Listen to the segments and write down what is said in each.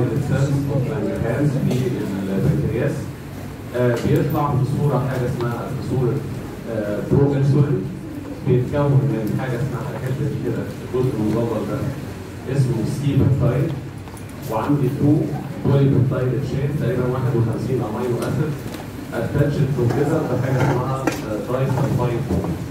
ايلت سيلز اوف لانجرهانز في البنكرياس آه، بيطلع في صوره حاجه اسمها في صوره برو انسولين بيتكون من حاجه اسمها حته كده الجزء المدور ده اسمه سي بيبتايد وعندي تو بولي بيبتايد تشين تقريبا 51 امينو اسيد اتاتشد توجذر بحاجه اسمها تراي سلفايد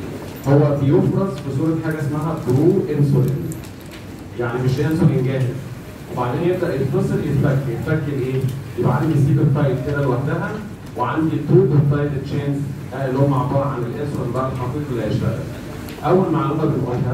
هو بيفرز في صوره حاجه اسمها برو انسولين يعني مش انسولين جاهز وبعدين يبدا يتفصل يتفك يتفك الايه؟ يبقى عندي سي بيبتايد كده لوحدها وعندي تو بيبتايد تشينز اللي هم عباره عن الانسولين بقى الحقيقي اللي هيشتغل. اول معلومه بنقولها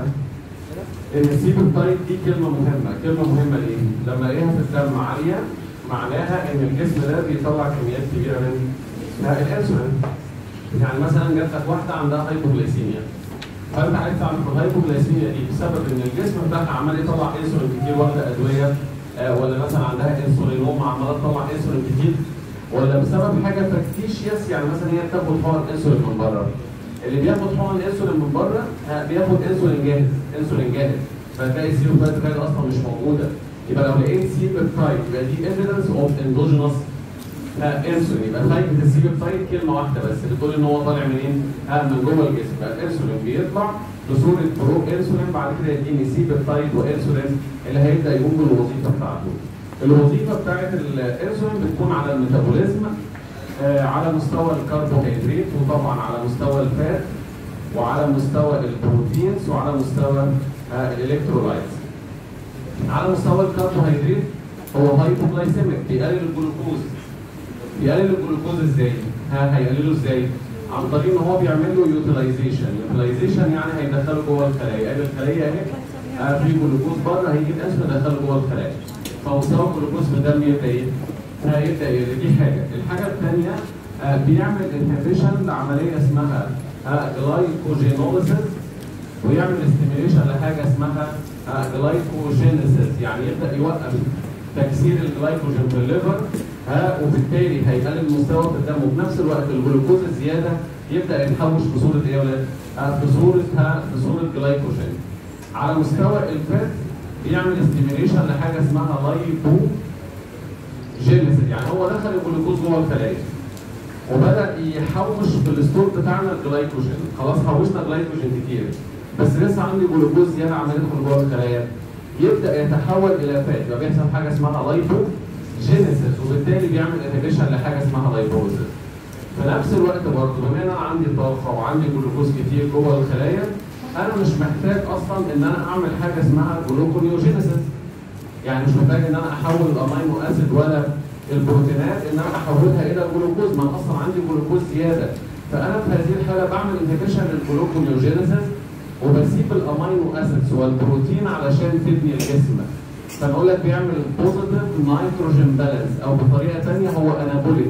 ان السي بيبتايد دي كلمه مهمه، كلمه مهمه ليه؟ لما الاقيها في الدم عاليه معناها ان الجسم ده بيطلع كميات كبيره من الانسولين. يعني مثلا جات لك واحده عندها هايبوغليسيميا فانت عايز تعرف الهايبوغليسيميا دي بسبب ان الجسم بتاعها عمال يطلع انسولين كتير واخده ادويه آه، ولا مثلا عندها انسولينوما عماله تطلع انسولين كتير ولا بسبب حاجه فاكتيشيوس يعني مثلا هي بتاخد حقن انسولين من بره اللي بياخد حقن انسولين من بره آه، بياخد انسولين جاهز انسولين جاهز فتلاقي السيرو بيبتايد اصلا مش موجوده يبقى لو لقيت سي بيبتايد يبقى دي ايفيدنس اوف اندوجينوس انسولين يبقى فايده السي بيبتايد كلمه واحده بس بتقول ان هو طالع منين؟ آه من جوه الجسم يبقى الانسولين بيطلع بصوره برو انسولين بعد كده يديني سي بيبتايد وانسولين اللي هيبدا يقوم بالوظيفه بتاعته. الوظيفه بتاعت الانسولين بتكون على الميتابوليزم آه على مستوى الكربوهيدرات وطبعا على مستوى الفات وعلى مستوى البروتينز وعلى مستوى آه الالكترولايتس. على مستوى الكربوهيدرات هو هايبوغلايسيميك بيقلل الجلوكوز بيقلل الجلوكوز ازاي؟ ها هيقلله ازاي؟ عن طريق ان هو بيعمل له يوتيلايزيشن، يوتيلايزيشن يعني هيدخله جوه الخلايا، ادي الخليه اهي آه في جلوكوز بره هيجي الانسولين يدخله جوه الخلايا. فمستوى الجلوكوز في الدم يبدا ايه؟ هيبدا يقل دي حاجه، الحاجه الثانيه آه بيعمل انهبيشن لعمليه اسمها آه جلايكوجينوليسيس ويعمل استيميليشن لحاجه اسمها آه جلايكوجينيسيس يعني يبدا يوقف تكسير الجلايكوجين في الليفر ها وبالتالي هيقلل المستوى في الدم وفي نفس الوقت الجلوكوز الزياده يبدا يتحوش في صوره ايه يا ولاد؟ آه في صوره ها في صوره جلايكوجين. على مستوى الفات بيعمل استيميليشن لحاجه اسمها لايبو جينيسيس يعني هو دخل الجلوكوز جوه الخلايا وبدا يحوش في الستور بتاعنا الجلايكوجين خلاص حوشنا جلايكوجين كتير بس لسه عندي جلوكوز زياده عمال يدخل جوه الخلايا يبدا يتحول الى فات يبقى بيحصل حاجه اسمها لايبو جينيسيس وبالتالي بيعمل انهبيشن لحاجه اسمها لايبوزيس في نفس الوقت برضه بما ان انا عندي طاقه وعندي جلوكوز كتير جوه الخلايا انا مش محتاج اصلا ان انا اعمل حاجه اسمها جلوكونيوجينيسيس يعني مش محتاج ان انا احول الامينو اسيد ولا البروتينات ان انا احولها الى جلوكوز ما انا اصلا عندي جلوكوز زياده فانا في هذه الحاله بعمل انهبيشن للجلوكونيوجينيسيس وبسيب الامينو اسيدز والبروتين علشان تبني الجسم فنقول لك بيعمل بوزيتيف نيتروجين بالانس او بطريقه ثانيه هو انابوليك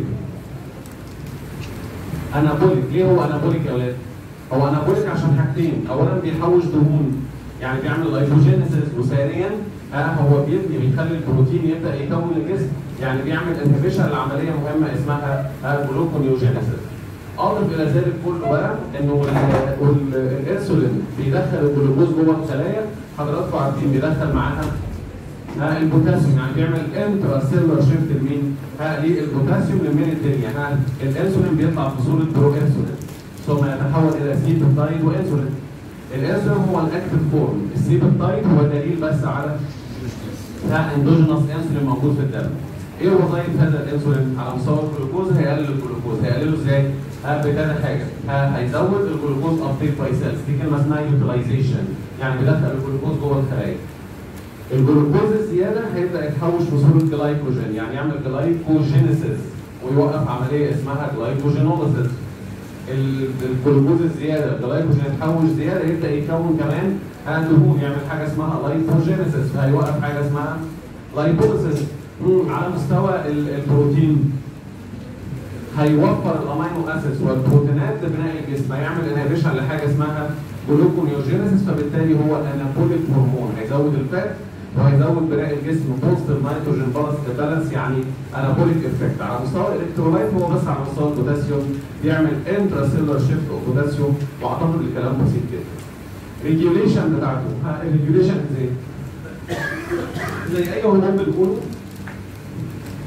انابوليك ليه هو انابوليك يا اولاد؟ هو انابوليك عشان حاجتين اولا بيحوش دهون يعني بيعمل لايبوجينيسيس وثانيا آه هو بيبني بيخلي البروتين يبدا يكون الجسم يعني بيعمل انهبيشن لعمليه مهمه اسمها جلوكونيوجينيسيس اضف الى ذلك كله بقى انه الانسولين بيدخل الجلوكوز جوه الخلايا حضراتكم عارفين بيدخل معاها ها البوتاسيوم يعني بيعمل انترا سيلولر شيفت لمين؟ ها للبوتاسيوم لمين الدنيا ها الانسولين بيطلع في صوره برو انسولين ثم يتحول الى سي بيبتايد وانسولين الانسولين هو الاكتف فورم السي بيبتايد هو دليل بس على ها اندوجينوس انسولين موجود في الدم ايه وظائف هذا الانسولين على مستوى الجلوكوز هيقلل الجلوكوز هيقلله ازاي؟ ها بكذا حاجه ها هيزود الجلوكوز ابتيك باي سيلز دي كلمه اسمها يوتيلايزيشن يعني بيدخل الجلوكوز جوه الخلايا الجلوكوز الزياده هيبدا يتحوش في صوره جلايكوجين يعني يعمل جلايكوجينيسيس ويوقف عمليه اسمها جلايكوجينوليسيس الجلوكوز الزياده الجلايكوجين يتحوش زياده يبدا يكون كمان دهون يعمل حاجه اسمها لايبوجينيسيس فهيوقف حاجه اسمها لايبوليسيس على مستوى البروتين هيوفر الامينو اسيدز والبروتينات لبناء الجسم هيعمل انهبيشن لحاجه اسمها جلوكونيوجينيسيس فبالتالي هو انابوليك هرمون هيزود الفات وهيزود بناء الجسم بوزيتيف نيتروجين بالانس يعني انابوليك افكت على مستوى الالكترولايت هو بس على مستوى البوتاسيوم بيعمل انترا سيلولر شيفت اوف بوتاسيوم واعتقد الكلام بسيط جدا. ريجيوليشن بتاعته ها الريجيوليشن ازاي؟ زي اي هرمون بنقوله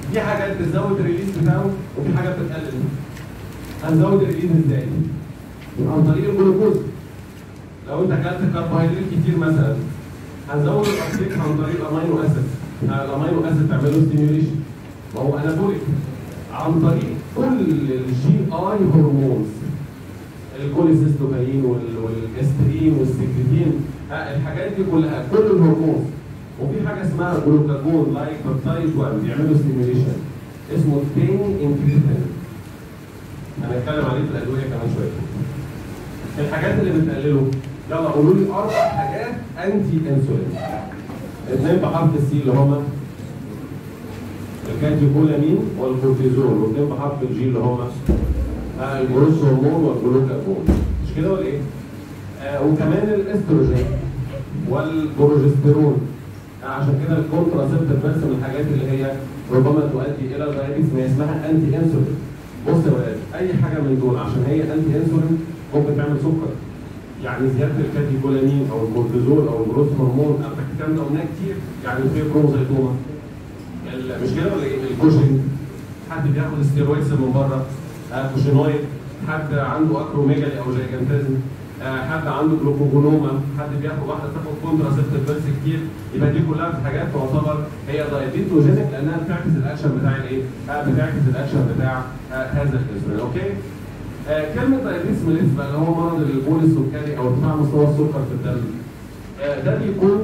في حاجات بتزود الريليز بتاعه وفي حاجات بتقلل هنزود الريليز ازاي؟ عن طريق الجلوكوز لو انت اكلت كربوهيدرات كتير مثلا هنزود الابتيك عن طريق الامينو اسيد الامينو اسيد تعمل له ستيميوليشن ما هو انابوليك عن طريق كل الجي اي هرمونز الكوليسيستوكاين والاسترين والسكرتين الحاجات دي كلها كل الهرمونز وفي حاجه اسمها جلوكاجون لايك بيبتايد 1 بيعملوا ستيميوليشن اسمه تين انكريتين هنتكلم عليه في الادويه كمان شويه الحاجات اللي بتقلله يلا قولوا لي اربع حاجات انتي انسولين اثنين بحرف السي اللي هما الكاتيكولامين والكورتيزون واثنين بحرف الجي اللي هما آه الجروس هرمون والجلوكاجون مش كده ولا ايه؟ آه وكمان الاستروجين والبروجستيرون آه عشان كده الكونتراسيبتيف بس من الحاجات اللي هي ربما تؤدي الى الدايابيتس ما اسمها انتي انسولين بص يا ولاد اي حاجه من دول عشان هي انتي انسولين ممكن تعمل سكر يعني زياده الكاتيكولامين او الكورتيزول او الجروث هرمون انا الكلام ده قلناه كتير يعني في كروموزيتوما مش كده ولا ايه الكوشنج حد بياخد ستيرويدز من بره آه كوشينويد حد عنده اكروميجالي او جايجانتيزم آه حد عنده جلوكوجونوما حد بياخد واحده تاخد كونتراسيبتيف بيرس كتير يبقى دي كلها حاجات تعتبر هي دايابيتوجينيك لانها بتعكس الاكشن بتاع الايه؟ آه بتعكس الاكشن بتاع آه هذا الانسولين اوكي؟ آه كلمة دايابيتس ميليتس اللي هو مرض البول السكري أو ارتفاع مستوى السكر في الدم آه ده بيكون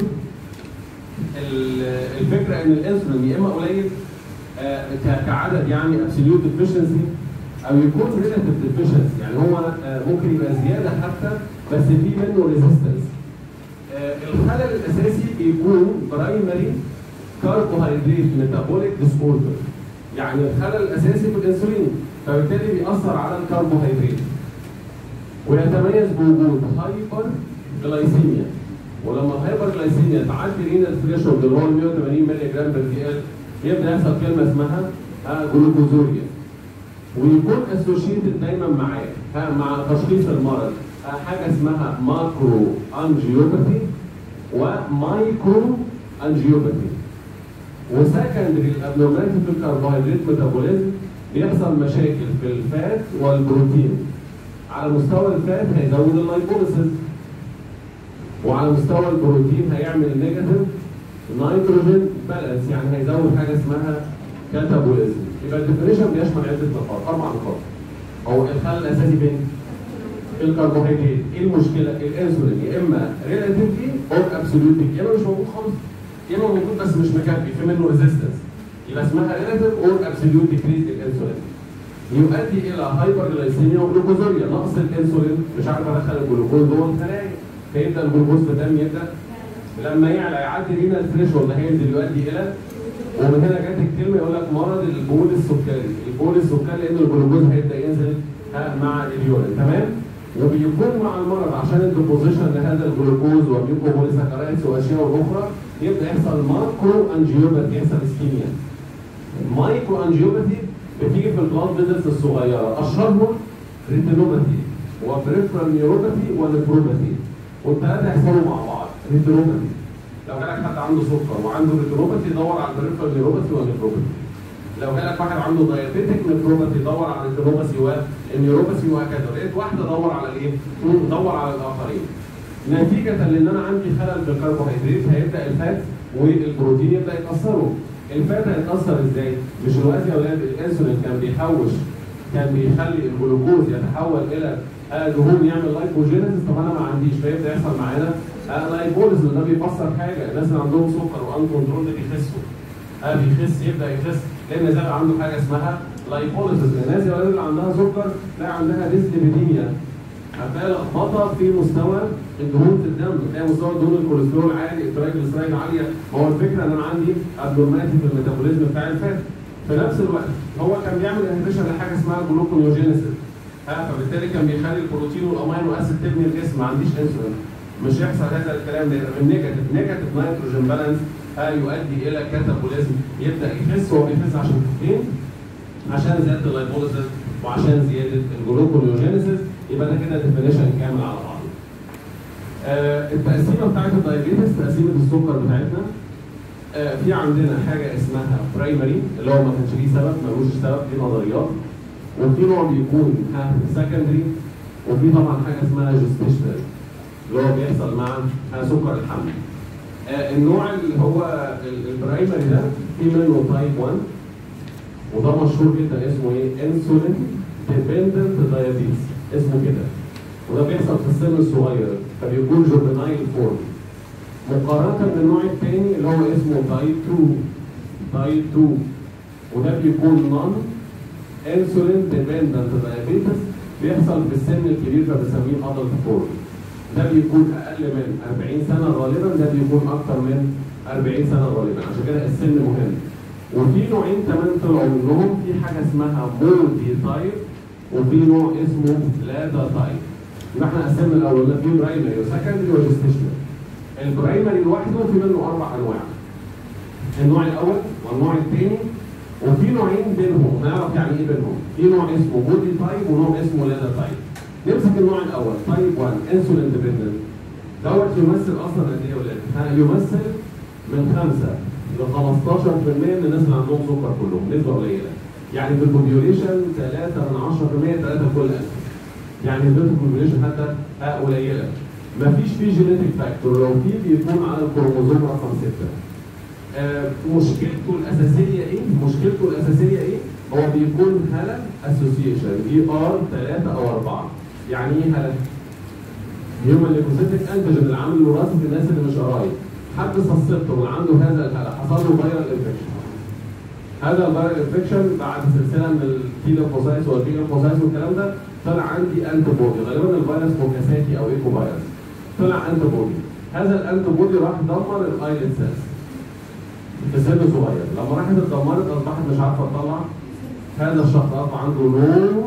الفكرة إن الأنسولين يا إما قليل آه كعدد يعني ابسوليوت ديفيشنسي أو يكون ريلاتيف ديفيشنسي يعني هو ممكن يبقى زيادة حتى بس في منه ريزيستنس الخلل الأساسي بيكون برايمري كاربوهيدريت ميتابوليك ديس اوردر يعني الخلل الأساسي في الأنسولين فبالتالي بيأثر على الكربوهيدرات ويتميز بوجود هايبر جلايسيميا ولما الهايبر جلايسيميا تعدي رينال ثريشولد اللي هو 180 مللي جرام بر دي ال يبدا يحصل كلمه اسمها جلوكوزوريا ويكون اسوشيتد دايما معاه مع تشخيص المرض حاجه اسمها ماكرو انجيوباثي ومايكرو انجيوباثي وسكندري الابنورماليتي في الكربوهيدرات ميتابوليزم بيحصل مشاكل في الفات والبروتين على مستوى الفات هيزود اللايبوليسيس وعلى مستوى البروتين هيعمل نيجاتيف نيتروجين بالانس يعني هيزود حاجه اسمها كاتابوليزم يبقى الديفينيشن بيشمل عده نقاط اربع نقاط هو الخلل الاساسي فين؟ الكربوهيدرات ايه المشكله؟ الانسولين يا اما ريلاتيفلي او ابسولوتلي يا اما مش موجود خالص يا اما موجود بس مش مكفي في منه ريزيستنس يبقى اسمها ريلاتيف اور ابسوليوت ديكريز الانسولين يؤدي الى هايبر جلايسيميا وجلوكوزوريا نقص الانسولين مش عارف ادخل الجلوكوز جوه الخلايا فيبدا الجلوكوز في الدم يبدا لما يعلى يعدي رينا الثريشولد هينزل يؤدي الى ومن هنا جت الكلمه يقول لك مرض البول السكري البول السكري لان الجلوكوز هيبدا ينزل مع اليورين تمام وبيكون مع المرض عشان الديبوزيشن لهذا الجلوكوز وميوكوبوليساكرايدز واشياء اخرى يبدا يحصل ماكرو انجيوباثي يحصل اسكيميا المايكرو انجيوباثي بتيجي في البلاد فيزلز الصغيره اشهرهم ريتينوباثي وبريفرال نيوروباثي ونفروباثي والثلاثه يحصلوا مع بعض ريتينوباثي لو جالك حد عنده سكر وعنده ريتينوباثي دور على البريفرال نيوروباثي والنفروباثي لو جالك واحد عنده دايابيتك نفروباثي دور على الريتينوباثي والنيوروباثي وهكذا لقيت واحده دور على الايه؟ دور على الاخرين نتيجه لان انا عندي خلل في الكربوهيدرات هيبدا الفات والبروتين يبدا يتاثروا الفات هيتاثر ازاي؟ مش دلوقتي يا اولاد الانسولين كان بيحوش كان بيخلي الجلوكوز يتحول الى دهون يعمل لايبوجينيسيس طب انا ما عنديش فيبدا يحصل معانا لايبوليزم ده بيفسر حاجه الناس اللي عندهم سكر وان كنترول بيخسوا اه بيخس يبدا يخس لان زاد عنده حاجه اسمها لايبوليزم الناس يا اللي عندها سكر تلاقي عندها ديسليبيديميا هتلاقي لخبطه في مستوى الدهون في الدم تلاقي مستوى دهون الكوليسترول عالي الترايجليسرايد عاليه هو الفكره ان انا عندي ابنورماليتي في الميتابوليزم بتاع الفات في نفس الوقت هو كان بيعمل انهبيشن لحاجه اسمها جلوكونيوجينيسيس ها فبالتالي كان بيخلي البروتين والامينو اسيد تبني الجسم ما عنديش انسولين مش يحصل هذا الكلام ده يبقى نيجاتيف نيجاتيف نيتروجين بالانس يؤدي الى كاتابوليزم يبدا يخس هو بيخس عشان حاجتين عشان زياده اللايبوليسيس وعشان زياده الجلوكونيوجينيسيس يبقى ده كده ديفينيشن كامل على بعضه. آه التقسيمه بتاعت الدايابيتس تقسيمه السكر بتاعتنا آه، في عندنا حاجه اسمها برايمري اللي هو ما كانش ليه سبب ملوش سبب دي نظريات وفي نوع بيكون سكندري وفي طبعا حاجه اسمها جستيشنال اللي هو بيحصل مع آه، سكر الحمل آه، النوع اللي هو ال- البرايمري ده في منه تايب 1 وده مشهور جدا اسمه ايه؟ انسولين ديبندنت دايابيتس اسمه كده وده بيحصل في السن الصغير فبيكون جوفينايل فورم مقارنة بالنوع الثاني اللي هو اسمه تايب 2 تايب 2 وده بيكون نون انسولين ديبندنت دايابيتس بيحصل في السن الكبير فبنسميه ادلت فورم ده بيكون اقل من 40 سنه غالبا ده بيكون اكتر من 40 سنه غالبا عشان كده السن مهم وفي نوعين كمان طلعوا منهم في حاجه اسمها مولدي تايب وفي نوع اسمه لادا تايب يبقى احنا قسمنا الاول قلنا في برايمري وسكندري وجستيشنال البرايمري لوحده في منه اربع انواع النوع الاول والنوع الثاني وفي نوعين بينهم نعرف يعني ايه بينهم في نوع اسمه بودي تايب ونوع اسمه لادا تايب نمسك النوع الاول تايب 1 انسولين ديبندنت دوت يمثل اصلا قد ايه يا ولاد؟ ها، يمثل من 5 ل 15% من الناس اللي عندهم سكر كلهم نسبه قليله يعني في البوبيوليشن 3 من 10% 3 في كل 1000 يعني نسبه البوبيوليشن حتى ها، قليله مفيش فيه جينيتك فاكتور لو في بيكون على الكروموزوم رقم 6 آه، مشكلته الاساسيه ايه؟ مشكلته الاساسيه ايه؟ هو بيكون هلل اسوسيشن دي ار 3 او 4 يعني ايه هلل؟ هيومن ليكوسيتيك انتيجين اللي عامل الوراثه في الناس اللي مش قرايب حد سسبته وعنده هذا الهلل حصل له فيرال انفكشن هذا الفيرال انفكشن بعد سلسله من التيلوفوسايتس والبيلوفوسايتس والكلام ده طلع عندي انتي بودي غالبا الفيروس موكاساكي او ايكو فيروس طلع انتي بودي هذا الانتي بودي راح دمر الايلت سيلز في سن صغير لما راحت اتدمرت اصبحت مش عارفه تطلع هذا الشخص اصبح عنده نو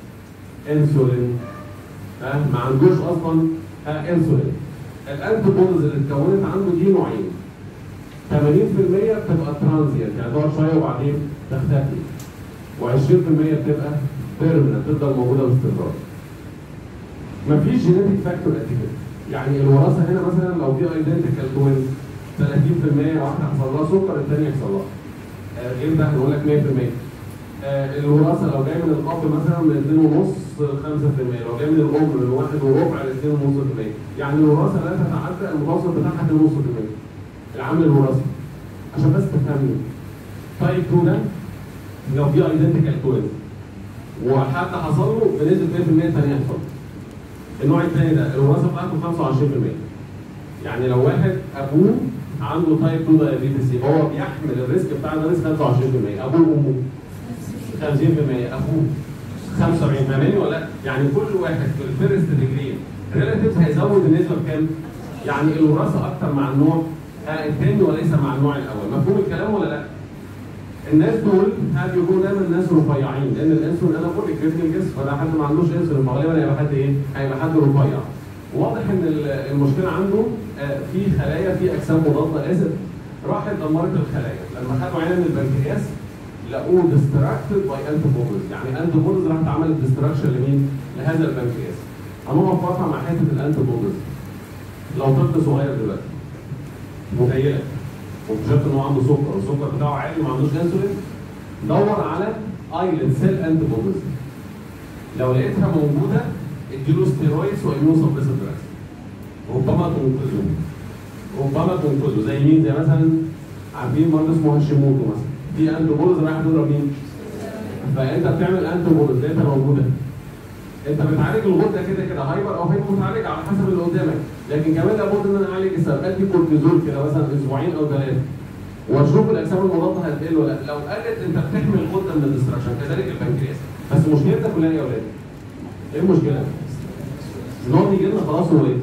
انسولين ها ما عندوش اصلا ها انسولين الانتي بوديز اللي اتكونت عنده دي نوعين 80% بتبقى ترانزيانت يعني تقعد شويه وبعدين تختفي و20% بتبقى بيرمننت تفضل موجوده باستمرار مفيش جينيتك فاكتور قد كده يعني الوراثه هنا مثلا لو في ايدنتيكال توينز 30% واحده حصل لها سكر الثانيه يحصل لها آه، غير ده هنقول لك 100% آه، الوراثه لو جاي من الاب مثلا من 2.5 5% لو جاي من الام من 1 وربع ل 2.5% يعني الوراثه لا تتعدى المتوسط بتاعها 2.5% العامل الوراثي عشان بس تفهمني تايب 2 ده لو في ايدنتيكال توينز وحد حصل له بنسبه 100% الثاني يحصل النوع الثاني ده الوراثه بتاعته 25% يعني لو واحد ابوه عنده تايب 2 دايابيتس يبقى هو بيحمل الريسك بتاع ده ريسك 25% ابوه وامه 50% اخوه 75 فاهماني ولا لا؟ يعني كل واحد في الفيرست ديجري ريلاتيفز هيزود النسبه بكام؟ يعني الوراثه اكتر مع النوع آه، الثاني وليس مع النوع الاول مفهوم الكلام ولا لا؟ الناس دول ها بيكونوا دايما ناس رفيعين لان الانسولين انا بقول لك جسم الجسم فده حد ما عندوش انسولين فغالبا هيبقى حد ايه؟ هيبقى حد رفيع. واضح ان ال- المشكله عنده آه، في خلايا في اجسام مضاده اسف راحت دمرت الخلايا لما خدوا عينه من البنكرياس لقوه ديستراكتد باي انتي بوديز يعني انتي بوديز راحت عملت ديستراكشن لمين؟ لهذا البنكرياس. هنقف واقفه مع حته الانتي بوديز. لو طفل صغير دلوقتي متهيأ واكتشفت ان هو عنده سكر والسكر بتاعه عالي وما عندوش انسولين دور على ايلت سيل انتي بوديز لو لقيتها موجوده اديله ستيرويدز واميون سبريسنت دراجز ربما تنقذه ربما تنقذه زي مين زي مثلا عارفين مرض اسمه هاشيموتو مثلا في انتي بوديز رايح تضرب مين؟ فانت بتعمل انتي بوديز لقيتها موجوده انت بتعالج الغده كده كده هايبر او هايبر متعالج على حسب اللي قدامك لكن كمان لابد ان انا اعالج السبب ادي كورتيزول كده مثلا اسبوعين او ثلاثه واشوف الاجسام المضاده هتقل ولا لا لو قلت انت بتحمي الغده من الدستراكشن كذلك البنكرياس بس مشكلتك كلها إيه يا اولاد ايه المشكله؟ ان هو بيجي لنا خلاص هو ايه؟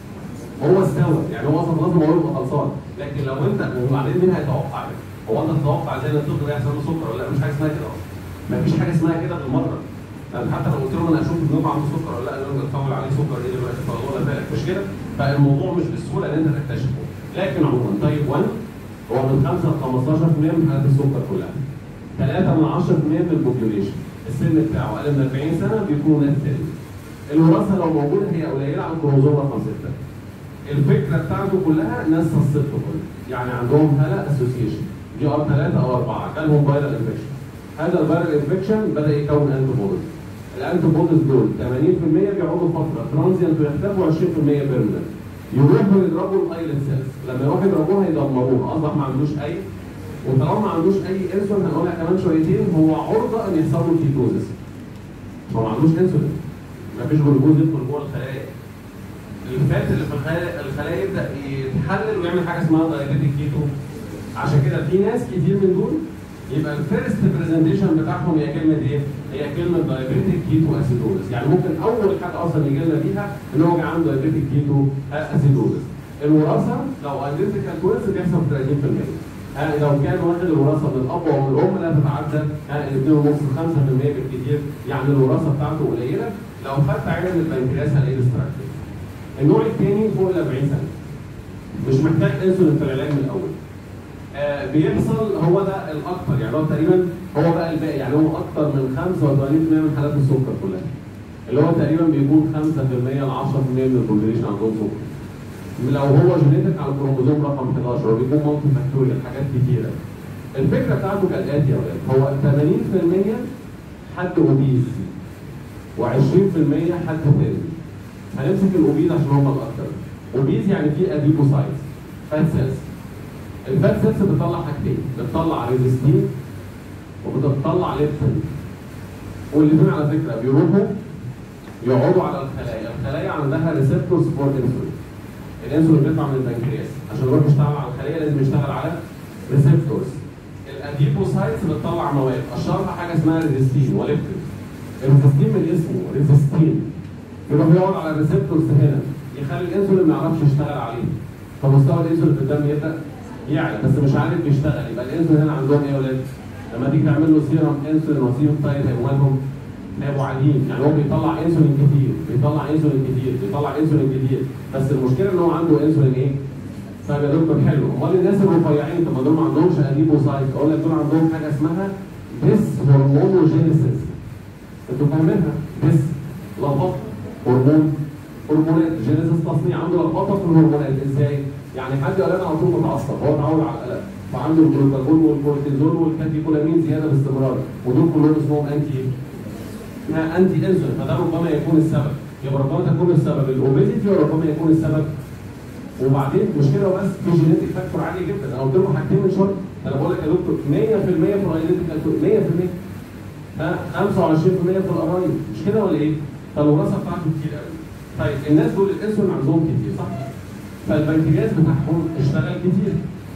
هو استوى يعني هو اصلا خلاص الموضوع يبقى خلصان لكن لو انت وبعدين مين هيتوقع ده؟ هو انت تتوقع زي ان الطفل ده يحصل له سكر ولا لا مش حاجه اسمها كده اصلا مفيش حاجه اسمها كده بالمره يعني حتى لو قلت لهم انا اشوف ابنكم عنده سكر ولا لا انا اطول عليه سكر ايه دلوقتي فالله لا بالك مش كده فالموضوع مش بالسهوله ان انت تكتشفه لكن عموما تايب 1 هو من 5 ل 15% من حالات السكر كلها 3 من 10% من البوبيوليشن السن بتاعه اقل من 40 سنه بيكونوا ناس تاني الوراثه لو موجوده هي قليله عن كروموزوم رقم 6 الفكره بتاعته كلها ناس سسبتبل يعني عندهم هلا اسوسيشن جي ار 3 او 4 جالهم فيرال انفكشن هذا الفيرال انفكشن بدا يكون انتي بوديز الانتي بوديز دول 80% بيقعدوا فتره ترانزيانت ويختفوا 20% بيرمننت يروحوا يضربوا الايلت سيلز لما يروحوا يضربوها يدمروها اصبح ما عندوش اي وطالما ما عندوش اي انسولين هنقولها كمان شويتين هو عرضه ان يحصل له كيتوزس هو ما عندوش انسولين ما فيش جلوكوز يدخل جوه الخلايا الفات اللي في الخلايا الخلايا يبدا يتحلل ويعمل حاجه اسمها دايبيتيك كيتو عشان كده في ناس كتير من دول يبقى الفيرست برزنتيشن بتاعهم هي كلمه ايه؟ هي كلمه دايبيتيك كيتو اسيدوزس يعني ممكن اول حاجه اصلا يجي لنا بيها ان هو جه عنده دايبيتيك كيتو اسيدوزس الوراثه لو ايدنتيكال توينز بيحصل في 30% ها لو كان واخد الوراثه من الاب او من الام لا تتعدى ها 2.5 5% بالكثير يعني الوراثه بتاعته قليله لو خدت عينه من البنكرياس هلاقيه ديستراكتيف النوع الثاني فوق ال 40 سنه مش محتاج انسولين في العلاج من الاول آه بيحصل هو ده الاكثر يعني هو تقريبا هو بقى الباقي يعني هو اكثر من 85% من حالات السكر كلها اللي هو تقريبا بيكون 5% ل 10% من البوبيليشن عندهم سكر لو هو جينيتك على الكروموزوم رقم 11 وبيكون مالتي فاكتوريال حاجات كتيره الفكره بتاعته كالاتي يا ولاد هو 80% حد اوبيز و20% حد ثاني هنمسك الاوبيز عشان هم الاكثر اوبيز يعني في اديبوسايتس فات سيلز الفات سيلز بتطلع حاجتين بتطلع ريزيستين وبتطلع ليبتين والاثنين على فكره بيروحوا يقعدوا على الخلايا الخلايا عندها ريسبتورز فور انسولين الانسولين بيطلع من البنكرياس عشان يروح يشتغل على الخليه لازم يشتغل على ريسبتورز الاديبوسايتس بتطلع مواد اشهرها حاجه اسمها ريزيستين وليبتين الريزيستين من اسمه ريزيستين يروح يقعد على الريسبتورز هنا يخلي الانسولين ما يعرفش يشتغل عليه فمستوى الانسولين في الدم يبدا يعلى بس مش عارف يشتغل يبقى الانسولين هنا عندهم ايه يا ولاد؟ لما تيجي تعمل له سيرم انسولين وسيرم تايب هيبقوا مالهم؟ هيبقوا عاليين يعني هو بيطلع انسولين كتير بيطلع انسولين كتير بيطلع انسولين كتير بس المشكله ان هو عنده انسولين ايه؟ طيب يا دكتور حلو امال الناس الرفيعين طب ما دول ما عندهمش اديبوسايت اقول لك دول عندهم حاجه اسمها ديس هرمونوجينيسيس انتوا فاهمينها ديس لخبطه هرمون هرمونات جينيسيس تصنيع عنده لخبطه في الهرمونات ازاي؟ يعني حد قال انا على طول متعصب هو اتعود على القلق فعنده الجلوكاجون والكورتيزون والكاتيكولامين زياده باستمرار ودول كلهم اسمهم انتي انتي انسولين فده ربما يكون السبب يبقى ربما تكون السبب الاوبيزيتي وربما يكون السبب وبعدين مشكله بس في جينيتك فاكتور عالي جدا انا قلت لكم حاجتين من شويه انا بقول لك يا دكتور 100% في الايدنتيكال 100% ها 25% في القرايب مش كده ولا ايه؟ فالوراثه بتاعته كتير قوي طيب الناس دول الانسولين عندهم كتير صح؟ فالبنكرياس بتاعهم اشتغل كتير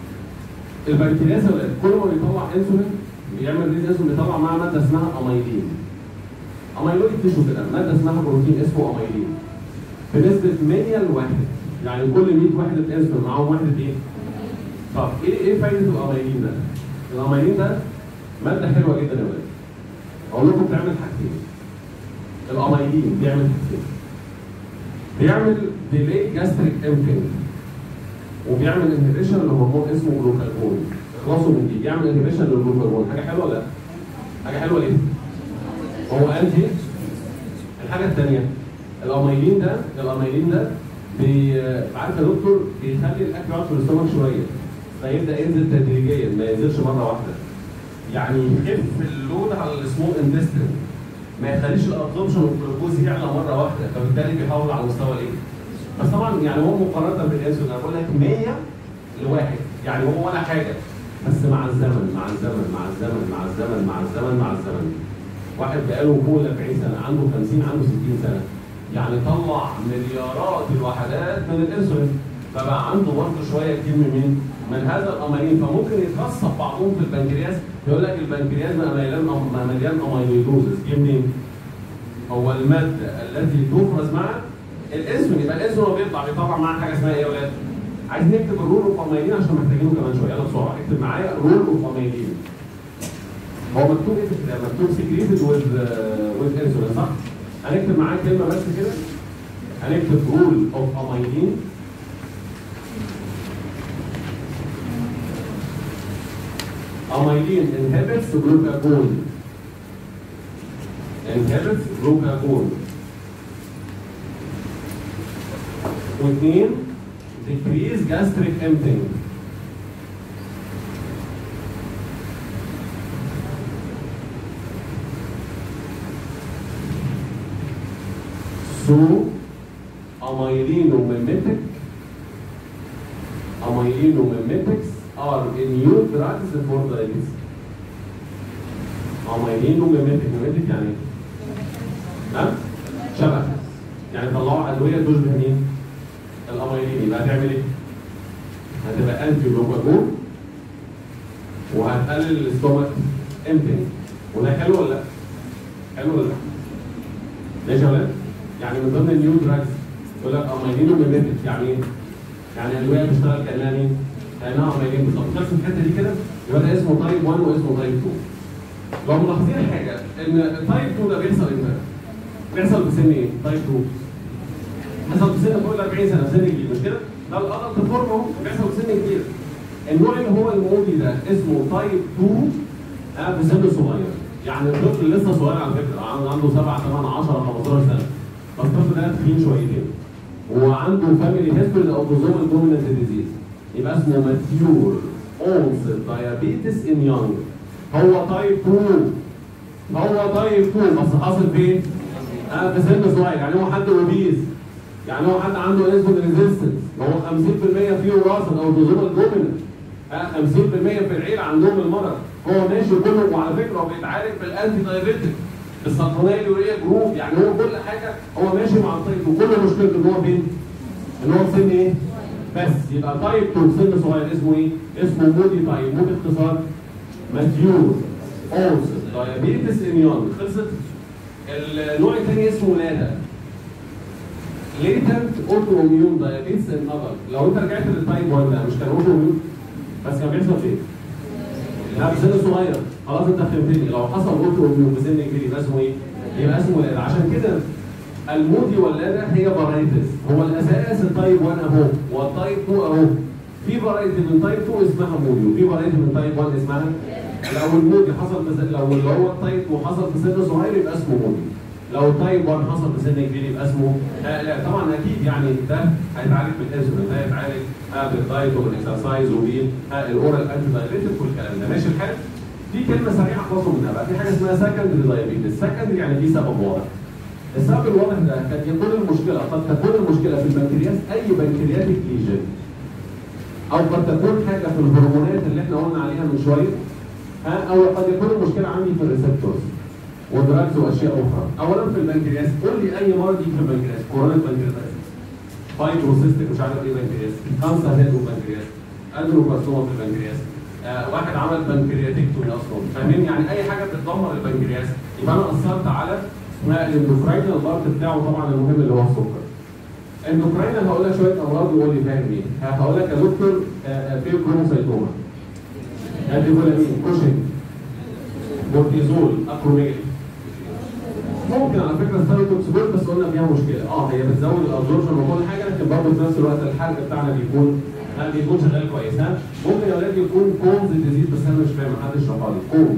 البنكرياس يا ولاد كل ما بيطلع انسولين بيعمل ريز انسولين بيطلع معاه ماده اسمها اميلين اميلويد تيشو كده ماده اسمها بروتين اسمه اميلين بنسبه 100 لواحد يعني كل 100 وحده انسولين معاهم وحده ايه؟ طب ايه ايه فايده الاميلين ده؟ الاميلين ده ماده حلوه جدا يا ولاد اقول لكم بتعمل حاجتين الاميلين بيعمل حاجتين بيعمل ديلي جاستريك امبينج وبيعمل انهبيشن لهرمون اسمه جلوكاجون اخلصوا من دي بيعمل انهبيشن للجلوكاجون حاجه حلوه ولا لا؟ حاجه حلوه ليه؟ هو انتي الحاجه الثانيه الاميلين ده الاميلين ده بي عارف يا دكتور بيخلي الاكل يقعد في الاستومك شويه فيبدا ينزل تدريجيا ما ينزلش مره واحده يعني يخف اللود على السمول انتستين ما يخليش الابزوربشن والجلوكوز يعلى مره واحده فبالتالي بيحافظ على مستوى الايه؟ بس طبعا يعني هو مقارنه بالانسولين انا بقول لك 100 لواحد يعني هو ولا حاجه بس مع الزمن مع الزمن مع الزمن مع الزمن مع الزمن مع الزمن واحد بقاله فوق ال 40 سنه عنده 50 عنده 60 سنه يعني طلع مليارات الوحدات من الانسولين فبقى عنده برضه شويه كتير من مين؟ من هذا الاميلين فممكن يتخصص بعضهم في البنكرياس يقول لك البنكرياس بقى مليان بقى مليان اميلويدوزس جه منين؟ هو الماده التي تفرز مع الانسولين يبقى الانسولين بيطلع بيطلع معاه حاجه اسمها ايه يا ولاد؟ عايز نكتب الرول اوف اميلين عشان محتاجينه كمان شويه يلا بسرعه اكتب معايا رول اوف اميلين هو مكتوب ايه في الكتاب؟ مكتوب سكريتد وذ وذ انسولين صح؟ هنكتب معاه كلمه بس كده هنكتب رول اوف اميلين اميلين inhibits glucagon inhibits glucagon واثنين decrease gastric emptying So, amylinomimetic, amylinomimetics are new drugs for diabetes. amylinomimetic mimetic يعني ايه؟ ها؟ شبه يعني طلعوا ادويه تشبه مين؟ الاميلين يبقى هتعمل ايه؟ هتبقى انتي جلوكاجون وهتقلل الاستومك امتنج وده حلو ولا لا؟ حلو ولا لا؟ ماشي يا ولاد؟ يعني من ضمن النيو دراجز يقول لك اميلين وميميتك يعني ايه؟ يعني ادويه بتشتغل كانها مين؟ كانها اميلين بالظبط نفس الحته دي كده يبقى ده اسمه تايب 1 واسمه تايب 2 لو ملاحظين حاجه ان تايب 2 ده بيحصل امتى؟ بيحصل في سن ايه؟ تايب 2 بيحصل في سن فوق ال 40 سنه في سن كبير مش كده؟ ده الادلت فورم اهو بيحصل في سن كبير النوع اللي هو المودي ده اسمه تايب 2 آه في سن صغير يعني الطفل لسه صغير على فكره عنده 7 8 10 15 سنه فالطفل ده تخين شويتين وعنده فاميلي هيستوري او اوتوزومال دومينانت ديزيز يبقى اسمه ماتيور اونست دايابيتس ان يونج هو تايب 2 هو تايب 2 بس حاصل فين؟ آه في سن صغير يعني هو حد اوبيز يعني هو حد عنده انسولين ريزيستنس هو 50% فيه وراثه او اوتوزومال دومينانت آه 50% في العيله عندهم المرض هو ماشي كله وعلى فكره هو بيتعالج بالانتي دايابيتك بالسلطونيه اليوريا جروب يعني هو كل حاجه هو ماشي مع الطيب وكل مشكلته ان هو فين؟ ان هو في سن ايه؟ بس يبقى تايب 2 سن صغير اسمه ايه؟ اسمه مودي تايب مودي اختصار ماتيور اونس دايابيتس اميون خلصت النوع الثاني اسمه لادا ليتنت اوتو اميون دايابيتس ان ادلت لو انت رجعت للتايب 1 ده مش كان اوتو اميون بس كان بيحصل فين؟ لا في سن صغير خلاص انت فهمتني لو حصل اوتو اميون في سن كبير يبقى اسمه ايه؟ يبقى اسمه لادا عشان كده المودي واللادا هي فرايتس هو الاساس التايب 1 اهو والتايب 2 اهو في فرايتي من تايب 2 اسمها مودي وفي فرايتي من تايب 1 اسمها لو المودي حصل في لو اللي هو التايب 2 حصل في سن صغير يبقى اسمه مودي لو التايب 1 حصل في سن كبير يبقى اسمه آه لا طبعا اكيد يعني ده هيتعالج بالانسولين ده هيتعالج آه بالدايت وبالاكسرسايز وبالاورال انتي دايريتك والكلام ده ماشي الحال في كلمه سريعه خاصه منها بقى في حاجه اسمها سكندري دايابيتس سكندري يعني في سبب واضح السبب الواضح ده قد يكون المشكله قد تكون المشكله في البنكرياس اي بنكرياتيك ليجن او قد تكون حاجه في الهرمونات اللي احنا قلنا عليها من شويه ها او قد يكون المشكله عندي في الريسبتورز ودراجز واشياء اخرى اولا في البنكرياس قول لي اي مرض يجي في البنكرياس كورونا بنكرياس فايبروسيستيك مش عارف ايه بنكرياس كانسر هيد وبنكرياس ادروكارسوما في البنكرياس آه واحد عمل بنكرياتيكتومي اصلا فاهمين يعني اي حاجه بتدمر البنكرياس يبقى انا اثرت على الاندوكراينال بارت بتاعه طبعا المهم اللي هو السكر اندوكراينال هقول لك شويه امراض وقول لي فاهم ايه هقول لك يا دكتور في كروموسايتوما اديفولامين كوشنج كورتيزول اكروميل ممكن على فكره الثايروكسبول بس قلنا فيها مشكله اه هي بتزود الابزوربشن وكل حاجه لكن برضه في نفس الوقت الحرق بتاعنا بيكون ها بيكون شغال كويس ها ممكن يا اولاد يكون كونز ديزيز بس انا مش فاهم محدش شرحها لي كونز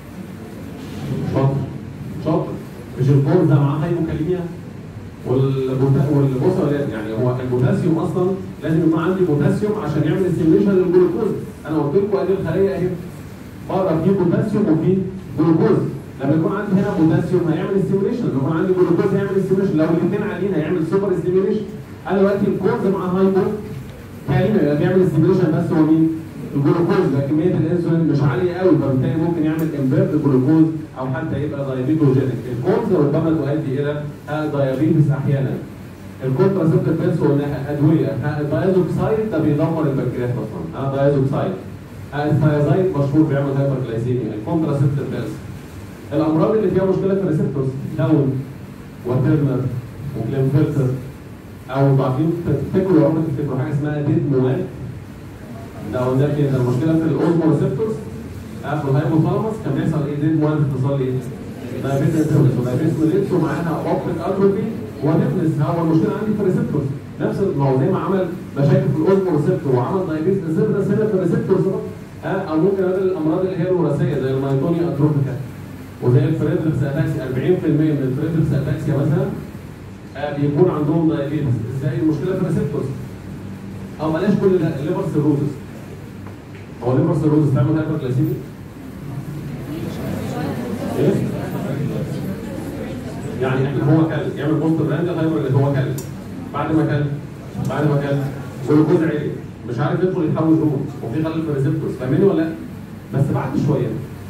شاطر شاطر مش الكونز ده معاه هايبوكاليميا والبوتا والبوسا ولاد يعني هو البوتاسيوم اصلا لازم يكون عندي بوتاسيوم عشان يعمل ستيميوليشن للجلوكوز انا قلت لكم ادي الخليه اهي بره في بوتاسيوم وفي جلوكوز لما يكون عندي هنا بوتاسيوم هيعمل ستيميوليشن لما يكون عندي جلوكوز هيعمل ستيميوليشن لو الاثنين عاليين هيعمل سوبر ستيميوليشن انا دلوقتي الكونز مع هايبو كاليميا يبقى بيعمل ستيميوليشن بس هو مين؟ الجلوكوز ده كميه الانسولين مش عاليه قوي فبالتالي ممكن يعمل انفيرت جلوكوز او حتى يبقى دايابيتوجينيك الكونز ربما تؤدي الى دايابيتس احيانا الكونتراسيبتيف بيلز قلناها ادويه الدايزوكسايد ده بيدمر البنكرياس اصلا ها دايزوكسايد الثايازايد مشهور بيعمل هايبرجلايسيميا الكونتراسيبتيف بيلز الامراض اللي فيها مشكله في الريسبتورز داون وترنر وكلينفلتر او ضعفين تفتكروا يا عمر تفتكروا حاجه اسمها ديد موال ده قلنا كده المشكله في الاوزمو ريسبتورز في الهايبوثالاموس كان بيحصل ايه ديد موال اختصار ايه؟ دايابيتس انترنس ودايابيتس ميليتس ومعاها اوبتيك اتروفي ونفلس هو المشكله عندي في الريسبتورز نفس ما هو زي ما عمل مشاكل في الاوزمو ريسبتور وعمل دايابيتس انترنس هنا في الريسبتورز او ممكن اقابل الامراض اللي هي الوراثيه زي المايتونيا اتروفيكا وزي الفريدريكس اتاكسيا 40% من الفريدريكس اتاكسيا مثلا بيكون عندهم دايابيتس ازاي المشكله في الريسبتورز او بلاش كل ده الليفر سيروزس هو الليفر سيروزس تعمل هايبرجلايسيميا؟ ايه؟ يعني احنا هو كل يعمل بوست براند هايبر هو كل بعد ما كل بعد ما كل جلوكوز عالي مش عارف يدخل يتحول هرمون وفي خلل في الريسبتورز فاهمني ولا لا؟ بس بعد شويه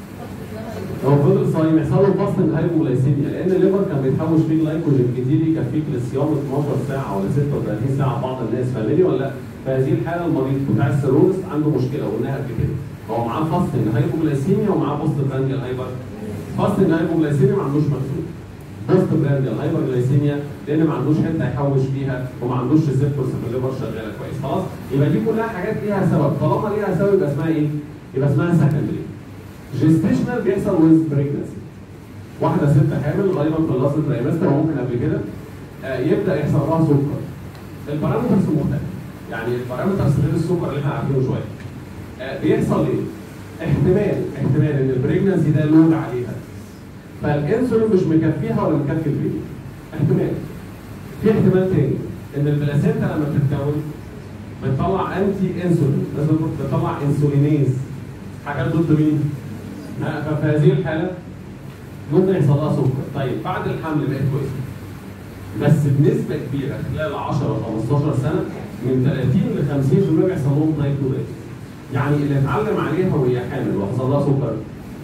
لو فضل صايم يحصل له فاستنج هايبوغلايسيميا لان الليفر كان بيتحوش فيه جلايكوجين كتير يكفيك للصيام 12 ساعه ولا 36 ساعه بعض الناس فاهمني ولا لا؟ في هذه الحاله المريض بتاع السيروز عنده مشكله قلناها قبل كده هو معاه فاستنج هايبوغلايسيميا ومعاه بوست برانديال هايبر فاستنج هايبوغلايسيميا ما عندوش مخزون بوست برانديال هايبرجلايسيميا لان ما عندوش حته يحوش فيها وما عندوش ريسبتورز في الليفر شغاله كويس خلاص يبقى دي كلها حاجات ليها سبب طالما ليها سبب يبقى اسمها ايه؟ يبقى اسمها سكندري جيستيشنال بيحصل ويز بريجنسي واحده ست حامل غالبا في اللاست ترايمستر او ممكن قبل كده آه يبدا يحصل لها سكر البارامترز مختلفه يعني البارامترز غير السكر اللي احنا عارفينه شويه آه بيحصل ايه؟ احتمال احتمال ان البريجنسي ده لود عليها فالانسولين مش مكفيها ولا مكفي البيبي احتمال في احتمال تاني ان البلاسينتا لما بتتكون بتطلع انتي انسولين لازم بتطلع انسولينيز حاجات ضد مين؟ ففي هذه الحاله ممكن يحصل لها سكر طيب بعد الحمل بقت كويسه بس بنسبه كبيره خلال 10 15 سنه من 30 ل 50% بيحصل لهم تايب 2 يعني اللي اتعلم عليها وهي حامل وحصل لها سكر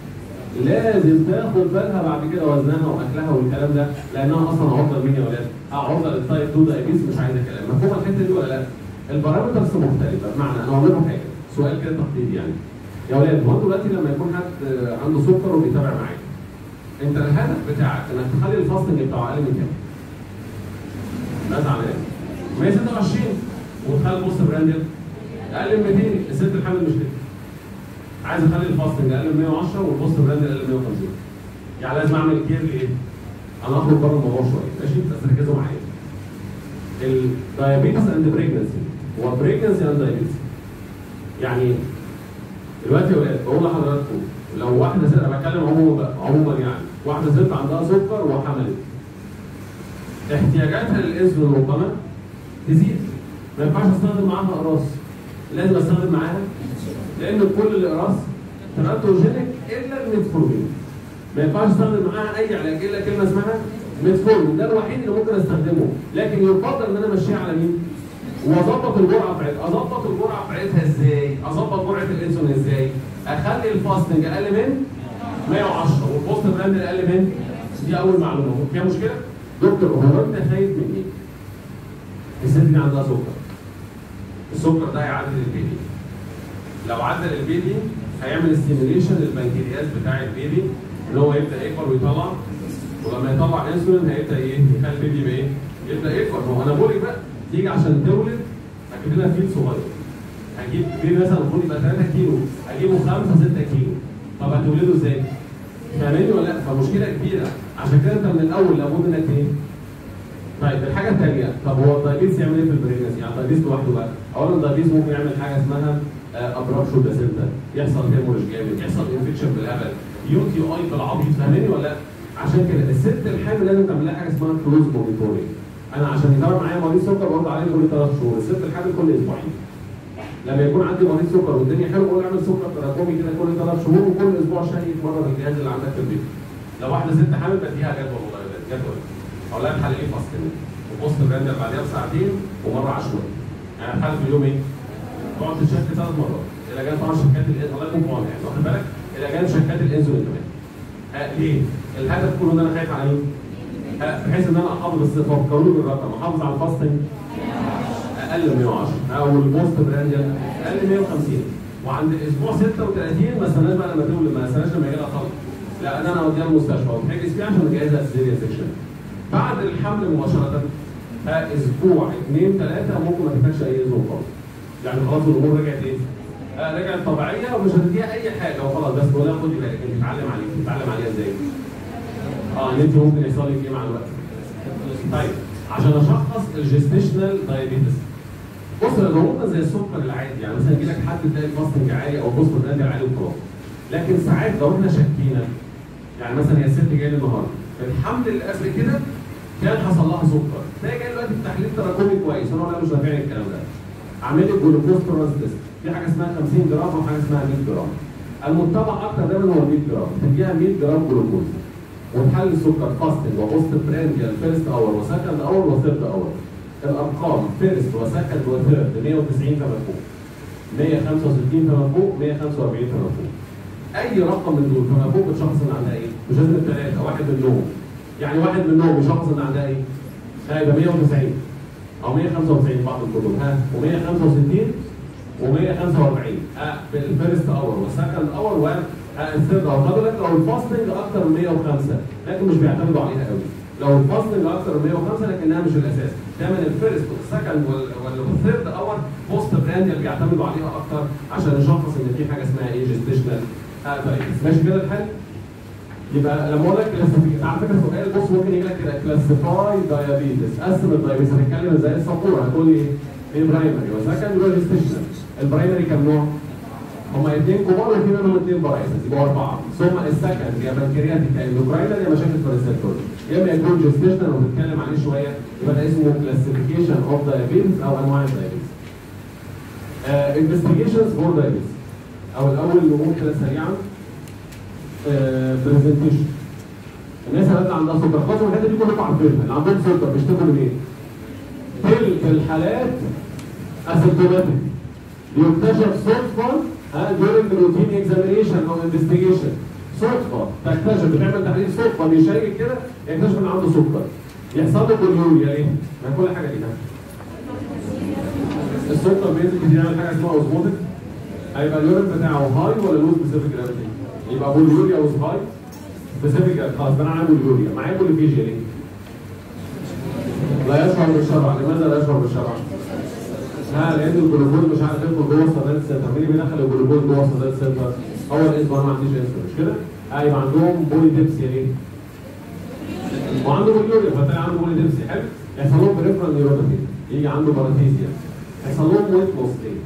لازم تاخد بالها بعد كده وزنها واكلها والكلام ده لانها اصلا عرضه لمين يا ولاد؟ عرضه للتايب 2 دايبيز مش عايزه كلام مفهوم الحته دي ولا لا؟ البارامترز مختلفه بمعنى انا هقول لكم حاجه سؤال كده تقليدي يعني يا ولاد هو دلوقتي لما يكون حد عنده سكر وبيتابع معاك انت الهدف بتاعك انك تخلي الفاستنج بتاعه اقل من كام؟ لا زعلان 126 وتخلي البوست براندد اقل من 200 الست الحامل مش كده عايز اخلي الفاستنج اقل من 110 والبوست براند اقل من 150 يعني لازم اعمل كير لايه؟ انا اخرج بره الموضوع شويه ماشي بس ركزوا معايا الدايابيتس اند بريجنسي هو بريجنسي اند دايابيتس يعني دلوقتي يا ولاد بقول لحضراتكم لو واحده ست انا بتكلم عموما بقى عموما يعني واحده ست عندها سكر وحملت احتياجاتها للانسولين ربما تزيد ما ينفعش استخدم معاها اقراص لازم استخدم معاها لان كل الاقراص تراتوجينيك الا الميتفورمين ما ينفعش استخدم معاها اي علاج الا كلمه اسمها ميتفورمين ده الوحيد اللي ممكن استخدمه لكن يفضل ان انا امشيها على مين؟ واظبط الجرعه بتاعتها اظبط الجرعه بتاعتها ازاي؟ اظبط جرعه الانسولين ازاي؟ اخلي الفاستنج اقل من 110 والبوست براند اقل من دي اول معلومه فيها مشكله؟ دكتور هو انت خايف من ايه؟ الست دي عندها سكر السكر ده هيعدل البيبي لو عدل البيبي هيعمل ستيميليشن للبنكرياس بتاع البيبي ان هو يبدا يكبر ويطلع ولما يطلع انسولين هيبدا ايه؟ يخلي البيبي يبقى ايه؟ يبدا يكبر ما هو انا بقول لك بقى تيجي عشان تولد هجيب لها فيل صغير هجيب بيبي مثلا المفروض يبقى 3 كيلو هجيبه 5 6 كيلو طب هتولده ازاي؟ فاهماني ولا لا؟ فمشكله كبيره عشان كده انت من الاول لابد انك ايه؟ طيب الحاجه الثانيه طب هو الدايبيتس يعمل ايه في البريجنسي؟ يعني الدايبيتس لوحده بقى اولا الدايبيتس ممكن يعمل حاجه اسمها ابرابشو بلاسينتا يحصل هيموريج جامد يحصل انفكشن بالهبل يو تي اي بالعبيط فاهماني ولا لا؟ عشان كده الست الحامل لازم تعمل لها حاجه اسمها كلوز مونيتورنج انا عشان يتابع معايا مريض سكر برد عليه كل ثلاث شهور الست الحامل كل اسبوعين لما يكون عندي مريض سكر والدنيا حلوه بقول اعمل سكر تراكمي كده كل ثلاث شهور وكل اسبوع شهي مره بالجهاز اللي عندك في البيت لو واحده ست حامل بديها جدول والله جدول اقول لها تحللي فاستنج وبوست براندر بعدها بساعتين ومره عشوائي يعني الحل في اليوم ايه؟ تقعد تشك ثلاث مرات الى جانب طبعا شكات الانسولين الله يكون في عونها يعني واخد بالك الى جانب شكات الانسولين كمان آه ليه؟ الهدف كله ان انا خايف على مين؟ آه بحيث ان انا احافظ الصفه قانون الرقم احافظ على الفاستنج اقل من 110 او البوست براندر اقل من 150 وعند الاسبوع 36 ما استناش بقى لما تولد ما استناش لما يجي لها خلط لا انا اوديها المستشفى وتحجز فيها عشان نجهزها سيريا سيكشن بعد الحمل مباشره اسبوع اثنين ثلاثه ممكن ما تحتاجش اي نظام خالص يعني خلاص الامور رجعت ايه؟ آه رجعت طبيعيه ومش هتديها اي حاجه وخلاص بس تقول لها خدي بالك انت تتعلم عليك تتعلم عليها ازاي؟ اه ان انت ممكن يحصل لك ايه مع الوقت؟ طيب عشان اشخص الجستيشنال دايابيتس بص الهرمونات زي السكر العادي يعني مثلا يجي لك حد تلاقي الفاستنج عالي او البوست براندر عالي وخلاص لكن ساعات لو احنا شاكينا يعني مثلا هي الست جايه النهارده الحمل اللي قبل كده كان حصل لها سكر تلاقي جاي دلوقتي التحليل تراكمي كويس انا لا مش نافعني الكلام ده اعمل لي جلوكوز تولرانس تيست في حاجه اسمها 50 جرام وحاجه اسمها 100 جرام المتبع اكتر دايما هو 100 جرام تديها 100 جرام جلوكوز وتحلل السكر فاستنج وبوست برانديال فيرست اور وسكند اور وثيرد اور الارقام فيرست وسكند وثيرد 190 فما فوق 165 فما فوق 145 فما فوق اي رقم من دول فما فوق بتشخص ان عندها ايه؟ مش لازم الثلاثه واحد منهم يعني واحد منهم بيشخص ان عندها ايه؟ لا يبقى 190 او 195 بعض الكتب ها و165 و145 آه بالفيرست اور والسكند اور والثيرد اور خدوا بالك لو الفاستنج اكتر من 105 لكن مش بيعتمدوا عليها قوي لو الفاستنج اكتر من 105 لكنها مش الاساس دايما الفيرست والسكند والثيرد اور بوست براند اللي بيعتمدوا عليها اكتر عشان نشخص ان في حاجه اسمها ايه جستيشنال دايبيتس ماشي كده الحل؟ يبقى لما اقول لك كلاسيفيكيشن على فكره سؤال بص ممكن يجي لك كده كلاسيفاي دايابيتس قسم الدايابيتس هنتكلم ازاي السبوره هتقول لي ايه برايمري وسكند وجستيشنال البرايمري كام نوع؟ هما اثنين كبار وفي منهم اثنين برايسس يبقوا اربعه ثم السكند يا بنكرياتيك يا اندوكراينال يا مشاكل في الريسبتور يا اما يكون جستيشنال وبنتكلم عليه شويه يبقى ده اسمه كلاسيفيكيشن اوف دايابيتس او انواع الدايابيتس. انفستيجيشنز فور دايابيتس او الاول نقول كده سريعا برزنتيشن الناس اللي عندها سكر خاصه الحته دي كلكم عارفينها اللي عندهم سكر بيشتكوا من ايه؟ تلك الحالات اسيمتوماتيك بيكتشف صدفه ها during routine examination او investigation صدفه تكتشف بتعمل تحليل صدفه بيشيك كده يكتشف ان عنده سكر يحصل له بوليوريا ليه؟ ما كل حاجه ليها السكر بينزل كتير يعمل حاجه اسمها اوزموتيك هيبقى اليورين بتاعه هاي ولا لو سبيسيفيك جرافيتي؟ يبقى بوليوريا وز هاي سبيسيفيك خلاص انا معايا بوليوريا معايا بوليفيجيا ليه؟ لا يشعر بالشرع لماذا لا يشعر بالشرع؟ ها لان الجلوكوز مش عارف يدخل جوه الصدات السنتر مين اللي بيدخل الجلوكوز جوه الصدات السنتر؟ هو الاسم انا ما عنديش اسم مش كده؟ ايوه عندهم بولي ديبسي ليه؟ وعنده بوليوريا فتلاقي عنده بولي ديبسي حلو؟ يحصل لهم بريفرال نيوروباثي يجي عنده باراتيزيا يحصل لهم ويت لوس ليه؟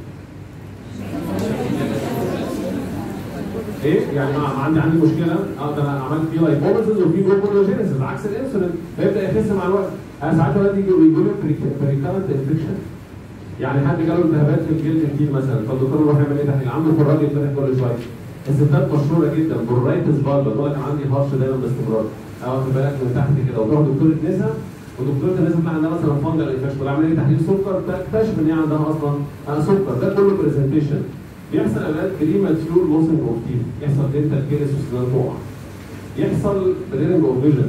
ايه يعني ما عندي عندي مشكله اه ده انا عملت فيه لايبوميسز وفي جلوكوجينيسيس عكس الانسولين فيبدا يخس مع الوقت انا ساعات ولاد يجي يقول لي بريكارنت انفكشن يعني حد جاله التهابات في الجلد كتير مثلا فالدكتور يروح يعمل ايه تحليل عنده فراج يتفتح كل شويه الستات مشهوره جدا برايتس فالفا تقول لك انا عندي هرش دايما باستمرار او واخد بالك من تحت كده وتروح دكتوره نسا ودكتوره النسا تطلع عندها مثلا فانجل انفكشن ولا عمليه تحليل سكر تكتشف ان هي عندها اصلا سكر ده كله برزنتيشن بيحصل اولاد بريماتيور لوسنج اوف تيث يحصل دنتال كيرس وسنان تقع يحصل بليرنج اوف فيجن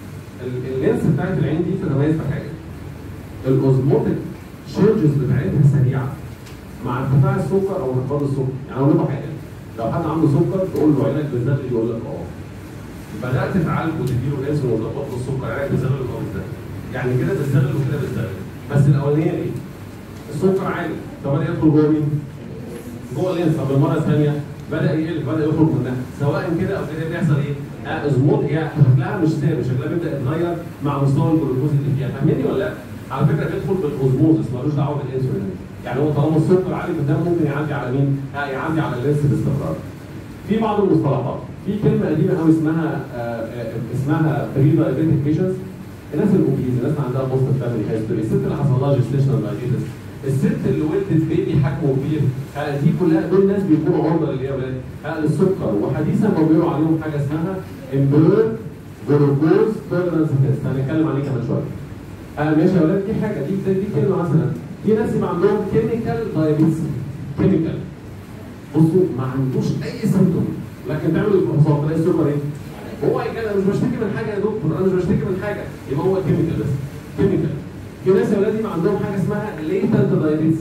اللينس بتاعت العين دي تتميز بحاجه الاوزموتيك شيرجز بتاعتها سريعه مع ارتفاع السكر او انخفاض السكر يعني اقول لكم حاجه لو حد عنده سكر تقول له عينك بتزغل يقول لك اه بدات تعالج وتديله انسولين وتظبط له السكر عينك بتزغل ولا بتزغل يعني كده بتزغل وكده بتزغل بس الاولانيه ايه؟ السكر عالي فبدا يدخل جوه مين؟ جوه اللينس طب المره الثانيه بدا يقل بدا يخرج منها سواء كده او كده بيحصل ايه؟ ازموت هي شكلها مش ثابت شكلها بيبدا يتغير مع مستوى الجلوكوز اللي فيها فاهمني ولا لا؟ على فكره بيدخل بالاوزموزس ملوش دعوه بالانسولين يعني هو طالما السكر عالي في الدم ممكن يعدي على مين؟ يعدي على اللينس باستمرار. في بعض المصطلحات في كلمه قديمه قوي اسمها آه آه اسمها بري دايابيتك بيشنز الناس الاوبيز الناس اللي عندها بوست فاميلي هيستوري الست اللي حصل لها جيستيشنال دايابيتس الست اللي ولدت بيبي حجمه كبير آه دي كلها دول ناس بيكونوا عرضه للايه يا ولاد؟ آه للسكر وحديثا ما بيقولوا عليهم حاجه اسمها امبير جلوكوز تولرنس تيست هنتكلم عليه كمان شويه. آه ماشي يا ولاد دي حاجه دي دي كلمه مثلا في ناس يبقى عندهم كيميكال دايابيتس كيميكال بصوا ما عندوش اي سيمتوم لكن تعمل الفحوصات تلاقي السكر ايه؟ هو انا مش بشتكي من حاجه يا دكتور انا مش بشتكي من حاجه يبقى هو كيميكال بس كيميكال في ناس يا ولاد يبقى عندهم حاجه اسمها ليتنت دايابيتس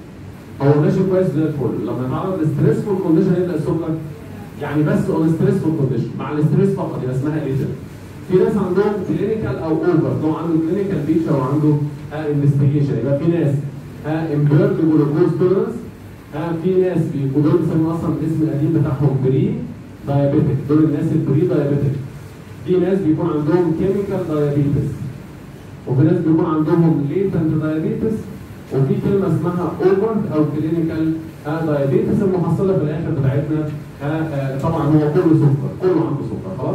هو ماشي كويس زي الفل لما يتعرض لستريسفول كونديشن يبدا السكر يعني بس اون ستريسفول كونديشن مع الاستريس فقط يبقى اسمها ليتنت في ناس عندهم كلينيكال او اوفر لو عنده كلينيكال بيكشر وعنده انفستيجيشن يبقى في ناس امبيرد جلوكوز تولرنس في ناس بيبقوا دول بيسموا اصلا الاسم القديم بتاعهم بري دايابيتك دول الناس البري دايابيتك في ناس بيكون عندهم كيميكال دايابيتس وفي ناس بيكون عندهم ليتنت دايابيتس وفي كلمه اسمها اوفر او كلينيكال دايابيتس المحصله في الاخر بتاعتنا طبعا هو كله سكر كله عنده سكر خلاص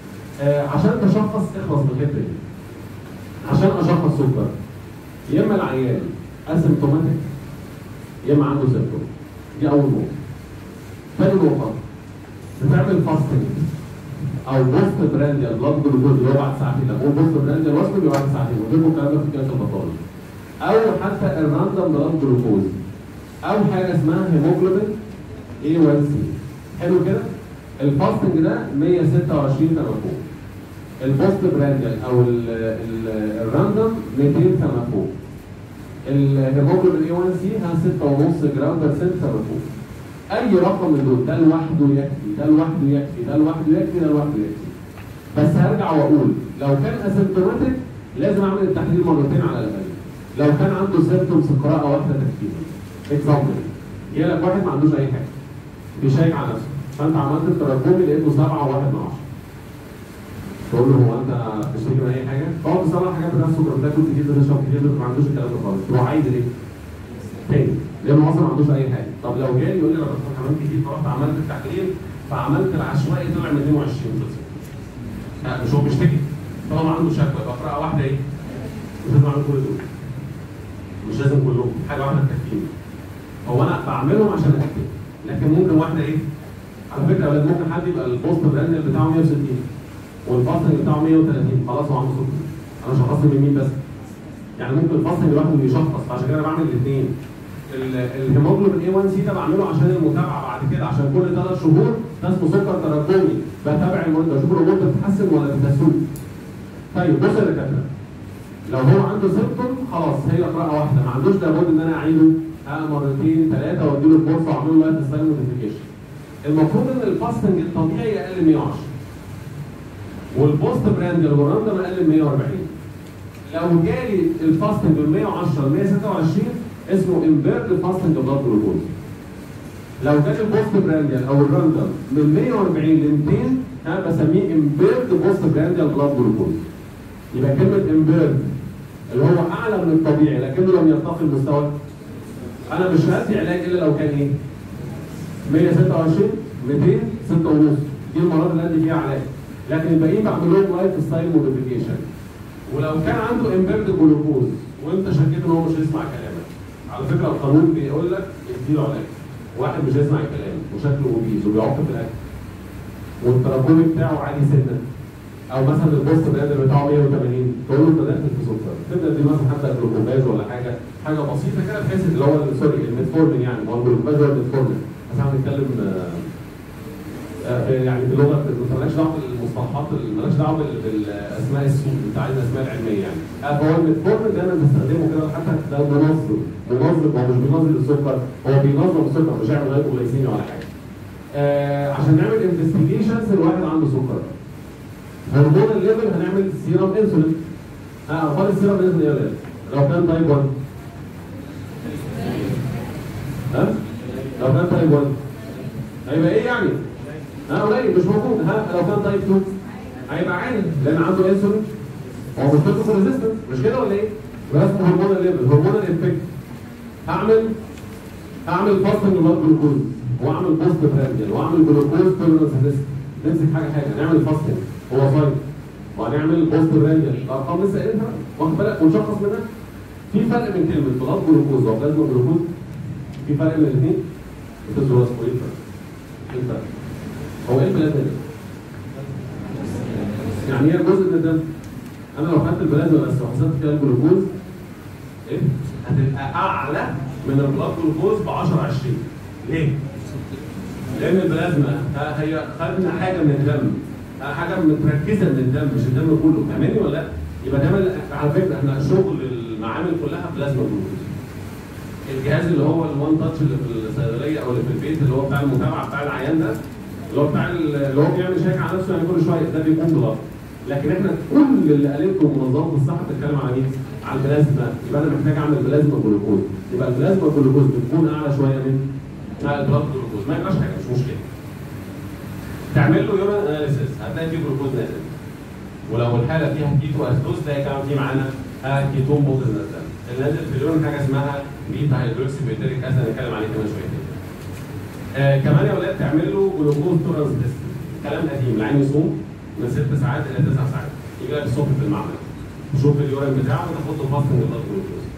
عشان تشخص اخلص من الحته دي عشان اشخص سكر يا اما العيان اسيمتوماتيك يا اما عنده سيمتوم دي اول نقطه ثاني نقطه بتعمل فاستنج او بوست برانديال بلاد جلوكوز اللي هو بعد ساعتين لما هو بوست برانديال وصل بيبقى بعد ساعتين وجيبوا الكلام ده في كلاس البطاله او حتى الراندوم بلاد جلوكوز او حاجه اسمها هيموجلوبين A1C حلو كده الفاستنج ده 126 فما فوق البوست برانديال او ال- ال- الراندوم 200 فما فوق الهيموجلوبين A1C ها 6.5 جرام برسنت فما فوق اي رقم من دول ده لوحده يكفي ده لوحده يكفي ده لوحده يكفي ده لوحده يكفي بس هرجع واقول لو كان اسيمتوماتيك لازم اعمل التحليل مرتين على الاقل لو كان عنده سيمتومز قراءه واحده تكفيه اكزامبل جالك واحد ما عندوش اي حاجه بيشيك على نفسه فانت عملت التراكمي لقيته سبعه وواحد من عشره تقول له هو انت بتشتكي من اي حاجه؟ تقعد تصلح حاجات بتاعت السكر بتاكل كتير بتشرب كتير ما عندوش الكلام ده خالص تروح عايز ايه؟ تاني لانه اصلا ما عندوش اي حاجه طب لو جالي يقول لي انا بشرب حمام كتير فرحت عملت التحليل فعملت العشوائي طلع من 22 خلص لا مش هو بيشتكي طالما عنده شكوى يبقى قراءه واحده ايه؟ مش لازم اعمل كل دول مش لازم كلهم حاجه واحده تكفيني هو انا بعملهم عشان اتاكد لكن ممكن واحده ايه؟ على فكره يا ولاد ممكن حد يبقى البوست براند بتاعه 160 والفاستنج بتاعه 130 خلاص هو عنده سكر انا شخصت من مين بس؟ يعني ممكن الفاستنج لوحده بيشخص فعشان كده انا بعمل الاثنين الهيموجلوبين A1C ده بعمله عشان المتابعه بعد كده عشان كل ثلاث شهور ده اسمه سكر تراكمي بتابع المريض بشوف الامور بتتحسن ولا بتسوء. طيب بص يا دكاتره لو هو عنده سيمتوم خلاص هي قراءه واحده ما عندوش لابد ان انا اعيده آه مرتين ثلاثه وادي له الكورس واعمل له لايف ستايل موديفيكيشن. المفروض ان الفاستنج الطبيعي اقل من 110 والبوست براند الوراندم اقل من 140 لو جالي الفاستنج من 110 ل 126 اسمه امبيرد فاستنج بلاد جلوكوز لو كان البوست برانديال او الراندم من 140 ل 200 ها بسميه امبيرد بوست برانديال بلاد جلوكوز يبقى كلمه امبيرد اللي هو اعلى من الطبيعي لكنه لم يرتقي المستوى انا مش هدي علاج الا لو كان ايه 126 200 6 ونص دي المرات اللي ادي فيها علاج لكن الباقيين بعمل لهم لايف ستايل موديفيكيشن ولو كان عنده امبيرد جلوكوز وانت شكيت ان هو مش هيسمع كلامك على فكره القانون بيقول لك اديله علاج واحد مش هيسمع الكلام وشكله اوبيز وبيعق في الاكل والتراكمي بتاعه عالي سنه او مثلا البوست براند بتاعه 180 تقول له انت داخل في سكر تبدا تدي مثلا حتى جلوكوماز ولا حاجه حاجه بسيطه كده بحيث اللي هو سوري الميتفورمين يعني ما هو الجلوكوماز هو الميتفورمين بس احنا بنتكلم آه، آه، يعني بلغه انت مالكش دعوه بالمصطلحات مالكش دعوه بال- بالاسماء السوق انت عايز الاسماء العلميه يعني آه، فهو الميتفورمين دايما بنستخدمه كده حتى ده منظم منظم هو مش بينظم السكر هو بينظم السكر مش هيعمل هايبوغلايسيميا ولا حاجه آه عشان نعمل انفستيجيشنز الواحد عنده سكر هرمون الليفل هنعمل سيرم انسولين اه اخبار السيرم انسولين ايه يا ولاد؟ لو كان تايب 1 ها؟ لو كان تايب 1 هيبقى ايه يعني؟ ها قليل مش موجود ها لو كان تايب 2 هيبقى عالي لان عنده انسولين هو مشكلته في الريزيستنس مش كده ولا ايه؟ يبقى اسمه هرمون الليفل هرمون الانفكت هعمل هعمل فاستنج بلاد جلوكوز واعمل بوست برانديال واعمل جلوكوز تولرنس ريسك نمسك حاجه حاجه نعمل فاستنج هو فايت وهنعمل بوست برانديال الارقام لسه قايلها واخد بالك ونشخص منها في فرق بين كلمه بلاد جلوكوز وبلازما جلوكوز في فرق بين الاثنين بتدرس ايه الفرق؟ ايه الفرق؟ هو ايه البلازما ده؟ يعني هي جزء من الدم انا لو خدت البلازما بس وحسبت فيها الجلوكوز ايه؟ هتبقى اعلى من البلاد جلوكوز ب 10 20 ليه؟ لان البلازما ها هي خدنا حاجه من الدم ها حاجه متركزه من الدم مش الدم كله فاهماني ولا لا؟ يبقى ده على فكره احنا شغل المعامل كلها بلازما جلوكوز الجهاز اللي هو الوان تاتش اللي في الصيدليه او اللي في البيت اللي هو بتاع المتابعه بتاع العيان ده اللي هو بتاع ال- اللي هو بيعمل شيك على نفسه يعني كل شويه ده بيكون بلاد لكن احنا كل اللي قالته منظمه الصحه بتتكلم على مين؟ على البلازما يبقى انا محتاج اعمل بلازما جلوكوز يبقى البلازما جلوكوز بتكون اعلى شويه من لا البلاد جلوكوز ما يبقاش حاجه مش مشكله تعمل له يورين اناليسيس هتلاقي فيه جلوكوز نازل ولو الحاله فيها كيتو اسدوس تلاقي كمان في معانا آه كيتون بوز نازل النازل في اليورين حاجه اسمها بيتا هيدروكسي بيتريك اسيد هنتكلم عليه كمان شويه آه كمان يا ولاد تعمل له جلوكوز تولرنس تيست كلام قديم العين يصوم من ست ساعات الى تسع ساعات يجي لك الصبح في المعمل تشوف اليورين بتاعه وتاخد له فاستنج بلاد جلوكوز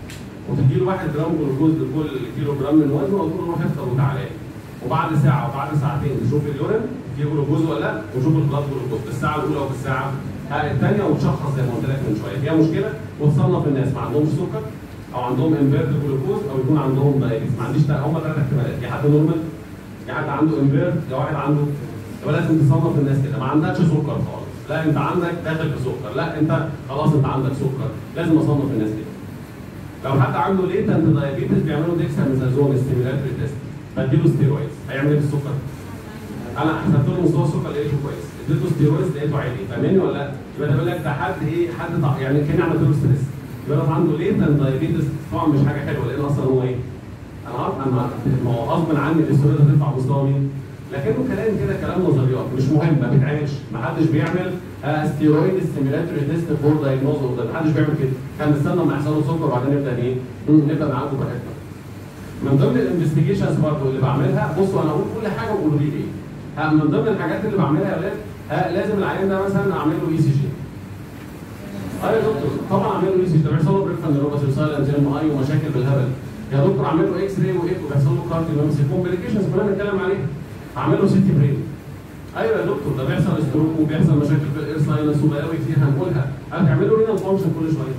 وتدي له 1 جرام جلوكوز لكل كيلو جرام من وزنه وتقول له روح افطر وتعالى لي. وبعد ساعه وبعد ساعتين تشوف اليورين في جلوكوز ولا لا وشوف البلاد جلوكوز في الساعه الاولى وفي الساعه الثانيه وتشخص زي ما قلت لك من شويه فيها مشكله وتصنف الناس ما عندهمش سكر او عندهم انفيرت جلوكوز او يكون عندهم دايابيتس ما عنديش هم ثلاث احتمالات يا حد نورمال يا حد عنده انفيرت يا واحد عنده يبقى لازم تصنف الناس كده ما عندكش سكر خالص لا انت عندك داخل في سكر لا انت خلاص انت عندك سكر لازم اصنف الناس كده لو حد عنده ليتنت دايابيتس بيعملوا ديكساميثازون ستيميلاتري تيست بديله ستيرويدز هيعمل ايه في السكر؟ انا حسبت له مستوى السكر لقيته كويس اديته ستيرويدز لقيته عالي فاهمني ولا لا؟ يبقى ده بيقول لك ده حد ايه حد ضع- يعني كان عملت له ستريس يبقى ده عنده ليتنت دايابيتس طبعا مش حاجه حلوه لان اصلا هو ايه؟ انا عارف انا ما هو غصب عني الاستيرويد هترفع مستوى مين؟ لكنه كلام كده كلام نظريات مش مهم ما بيتعملش ما حدش بيعمل ستيرويد ستيميلاتوري تيست فور دايجنوز اوف ما حدش بيعمل كده كان مستنى ما يحصل له سكر وبعدين نبدا ايه؟ مم، نبدا نعالجه براحتنا من ضمن الانفستيجيشنز برضه اللي بعملها بصوا انا اقول كل حاجه وقولوا لي ايه ها، من ضمن الحاجات اللي بعملها يا ولاد ها، لازم العيان ده مثلا اعمل له اي سي جي ايوه يا دكتور طبعا اعمل له اي سي جي ده بيحصل له بريك نيوروباثي وسايلنت ام اي ومشاكل بالهبل يا دكتور اعمل له اكس راي وايكو بيحصل له كارديو كومبليكيشنز كلنا بنتكلم عليها اعمل له سيتي برين ايوه يا دكتور ده بيحصل ستروك وبيحصل مشاكل في الاير ساينس وبلاوي كتير هنقولها هتعمل له رينال فانكشن كل شويه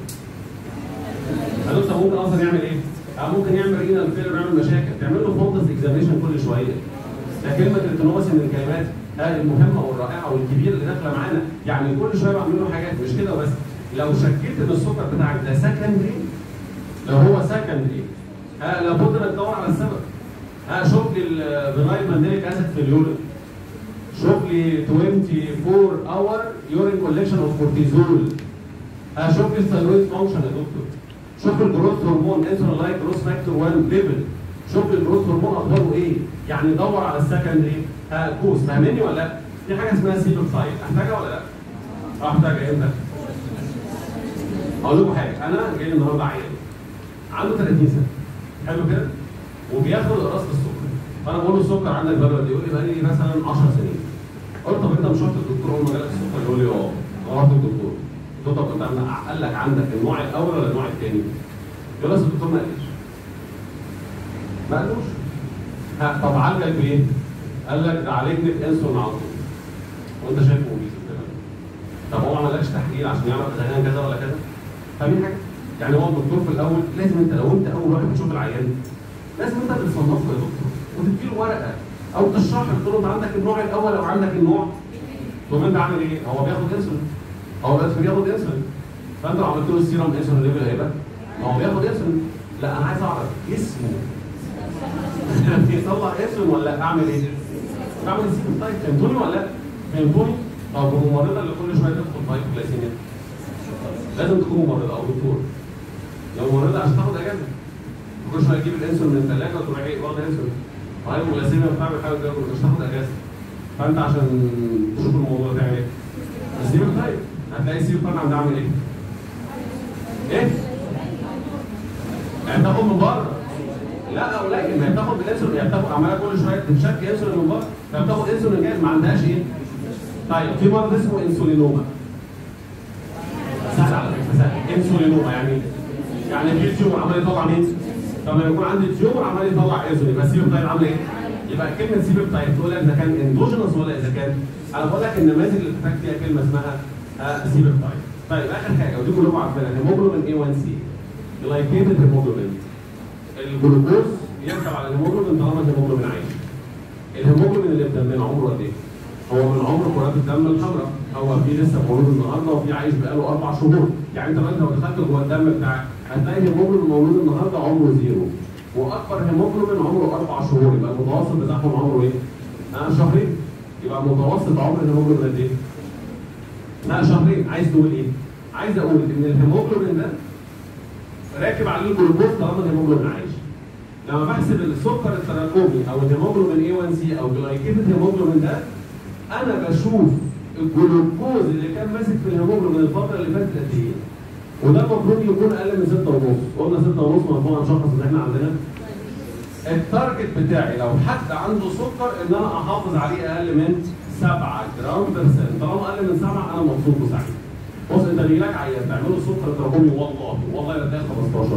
يا دكتور ممكن اصلا يعمل ايه؟ أو ممكن يعمل رينال فيلر يعمل مشاكل تعمل له فولتس اكزاميشن كل شويه ده كلمه التنوبس من الكلمات آه، المهمه والرائعه والكبيره اللي داخله معانا يعني كل شويه بعمل له حاجات مش كده بس لو شكيت ان السكر بتاعك ده سكندري لو هو سكندري آه لابد انك تدور على السبب آه شوف لي الفينايل مانديليك اسيد في اليورين شوف لي 24 اور يورين كولكشن اوف كورتيزول آه شوف لي الثايرويد فانكشن يا دكتور شوف الجروث هرمون انسولين لايك جروث فاكتور 1 ليفل شوف لي الجروث هرمون اخباره ايه يعني دور على السكندري آه كوز فاهمني ولا لا؟ في حاجه اسمها سيلوكسايد احتاجها ولا لا؟ اه احتاجها امتى؟ اقول لكم حاجه انا جاي النهارده عيان عنده 30 سنه حلو كده وبياخد اقراص السكر فانا بقول له السكر عندك بقى قد إيه؟ يقول لي بقى لي مثلا 10 سنين قلت طب انت مش رحت للدكتور اول ما جالك السكر يقول لي اه انا رحت للدكتور قلت له طب انت عندك- قال لك عندك النوع الاول ولا النوع الثاني؟ يقول لي أصل الدكتور ما قاليش ما قالوش ها طب عالجك بايه؟ قال لك ده عالجني بانسولين على طول وانت شايفه مبيز والكلام ده. طب هو ما عملكش تحليل عشان يعرف اذا كان كذا ولا كذا؟ فاهمين حاجه؟ يعني هو الدكتور في الاول لازم انت لو انت اول واحد بتشوف العيان لازم انت اللي تصنفه يا دكتور وتديله ورقه او تشرح له تقول له انت عندك النوع الاول او عندك النوع طب انت عامل ايه؟ هو بياخد انسولين هو بس بياخد انسولين فانت لو عملت له السيرم انسولين ليفل هيبقى ما هو بياخد انسولين لا انا عايز اعرف اسمه بيطلع انسولين ولا اعمل ايه؟ بعمل سيرم طيب فهمتوني ولا لا؟ فهمتوني؟ طب الممرضه اللي كل شويه تدخل طيب جلايسيميا لازم تكون ممرضه او دكتور لو ممرضه عشان تاخد اجازه كل شويه تجيب الانسولين من الثلاجه وتروح ايه واخد انسولين وهي الجلايسيميا بتعمل حاجه كده مش تاخد اجازه فانت عشان تشوف الموضوع تعمل ايه؟ السيرم طيب هتلاقي السيرم طيب عم عامل ايه؟ ايه؟ يعني تاخد من بره لا قليل ما هي بتاخد بالانسولين يعني بتاخد عماله كل شويه تتشك انسولين من بره فبتاخد انسولين جاهز ما عندهاش ايه؟ طيب في مرض اسمه انسولينوما سهل على فكره سهل انسولينوما يعني إيه؟ يعني في تيومر عمال يطلع مين؟ لما يكون عندي تيومر عمال يطلع انسولين يبقى السيبك تايب عامل ايه؟ يبقى كلمه سيبك تايب تقول لك اذا كان اندوجينوس ولا اذا كان انا بقول لك النماذج اللي بتحتاج فيها كلمه اسمها آه سيبك تايب طيب اخر حاجه ودي كلكم عارفينها الهيموجلوبين A1C جلايكيتد هيموجلوبين الجلوكوز يركب على الهيموجلوبين طالما الهيموجلوبين عايش الهيموجلوبين اللي في دمنا عمره قد ايه؟ هو من عمر كرات الدم الحمراء هو في لسه مولود النهارده وفي عايش بقاله اربع شهور يعني انت دلوقتي لو دخلت جوه الدم بتاعك هتلاقي الهيموجلوبين مولود النهارده عمره زيرو واكبر هيموجلوبين عمره اربع شهور يبقى المتوسط بتاعهم عمره ايه؟ آه شهرين يبقى متوسط عمر الهيموجلوبين قد ايه؟ لا شهرين عايز تقول ايه؟ عايز اقول ان الهيموجلوبين ده راكب عليه الجلوكوز طالما الهيموجلوبين عايش لما بحسب السكر التراكمي او الهيموجلوبين A1C او جلايكيتد هيموجلوبين ده انا بشوف الجلوكوز اللي كان ماسك في الهيموجلوبين الفتره اللي فاتت قد ايه وده المفروض يكون اقل من 6 ونص قلنا 6 ونص مفهوم هنشخص ان احنا عندنا التارجت بتاعي لو حد عنده سكر ان انا احافظ عليه اقل من 7 جرام برسنت طالما اقل من 7 انا مبسوط وسعيد بص انت بيجي لك عيان تعمله سكر تراكمي والله والله لا 15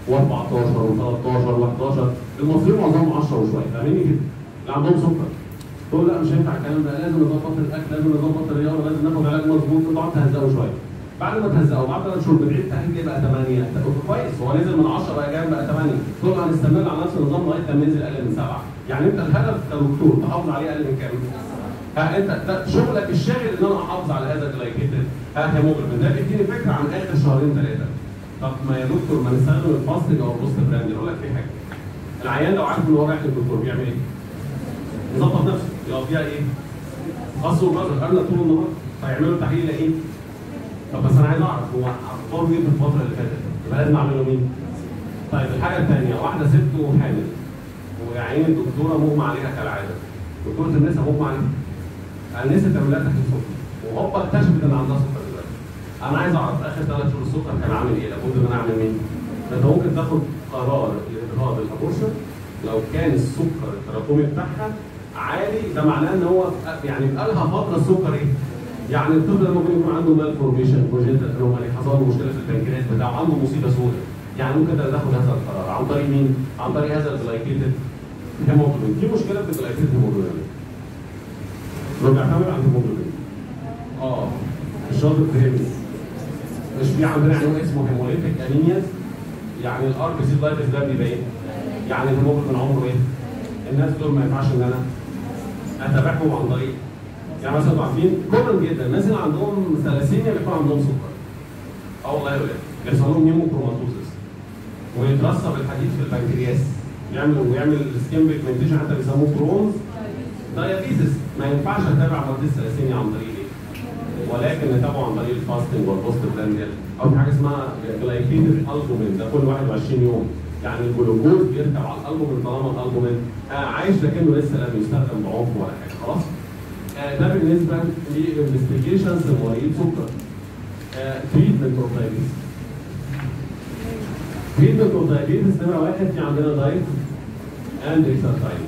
و14 و13 و11 المصريين معظمهم 10 وشويه فاهميني كده اللي عندهم سكر تقول لا مش هينفع الكلام ده لازم نظبط الاكل لازم نظبط الرياضه لازم ناخد علاج مظبوط تقعد تهزقه شويه بعد ما تهزقه بعد ثلاث شهور بتعيد تحليل بقى 8 كويس هو نزل من 10 بقى كام بقى 8 تقول له هنستمر على نفس النظام لغايه لما ينزل اقل من 7 يعني انت الهدف كدكتور تحافظ عليه اقل من كام؟ ها انت ده شغلك الشاغل ان انا احافظ على هذا الجلايكيتد ها هيموجلوبين ده بيديني فكره عن اخر شهرين ثلاثه طب ما يا دكتور ما نستخدم الفاستنج او البوست براند اقول لك في حاجه العيان لو عارف ان هو رايح للدكتور بيعمل ايه؟ يظبط نفسه يقضيها ايه؟ قص وجزر قبل طول النهار فيعملوا تحليل ايه؟ طب بس انا عايز اعرف هو اخباره ايه في الفتره اللي فاتت؟ يبقى لازم اعمله مين؟ طيب الحاجه الثانيه واحده ست وحامل ويا عيني الدكتوره مغمى عليها كالعاده دكتوره النساء مغمى عليها النساء تعمل لها تحليل سكر وهوبا اكتشفت ان عندها سكر دلوقتي انا عايز اعرف اخر ثلاث شهور السكر كان عامل ايه؟ لابد ان انا اعمل مين؟ ده انت ممكن تاخد قرار لاجهاض الابورشن لو كان السكر التراكمي بتاعها عالي ده معناه ان هو يعني بقى لها فتره السكر ايه؟ يعني الطفل ده ممكن يكون عنده مال فورميشن بروجيتا انومالي حصل له مشكله في البنكرياس بتاعه عنده مصيبه سوداء يعني ممكن تاخد هذا القرار عن طريق مين؟ عن طريق هذا الجلايكيتد هيموجلوبين في مشكله في الجلايكيتد هيموجلوبين لو بيعتمد على الهيموجلوبين اه الشاطر فهمني مش في عندنا عنوان اسمه هيموليتيك انيميا يعني الار بي سي لايتس ده بيبقى ايه؟ يعني الهيموجلوبين عمره ايه؟ الناس دول ما ينفعش ان انا اتابعهم عن طريق يعني مثلا انتوا عارفين كومن جدا الناس اللي عندهم ثلاسيميا بيكون عندهم سكر اه والله يا ولاد بيحصل لهم نيموكروماتوزس ويترسب الحديد في البنكرياس يعمل ويعمل سكين بيجمنتيشن حتى بيسموه كرونز دايابيتس ما ينفعش اتابع مريض الثلاسيميا عن طريق ايه؟ ولكن نتابعه عن طريق الفاستنج والبوست برانديال او في حاجه اسمها جلايكيتد البومين ده كل 21 يوم يعني الجلوكوز بيركب على الالبومين طالما الالبومين آه عايش لكنه لسه لم يستخدم بعنف ولا حاجه خلاص؟ آه ده بالنسبه للانفستيجيشنز لمريض سكر. تريتمنت اوف دايابيتس. تريتمنت اوف دايابيتس نمره واحد في عندنا دايت اند اكسرسايز.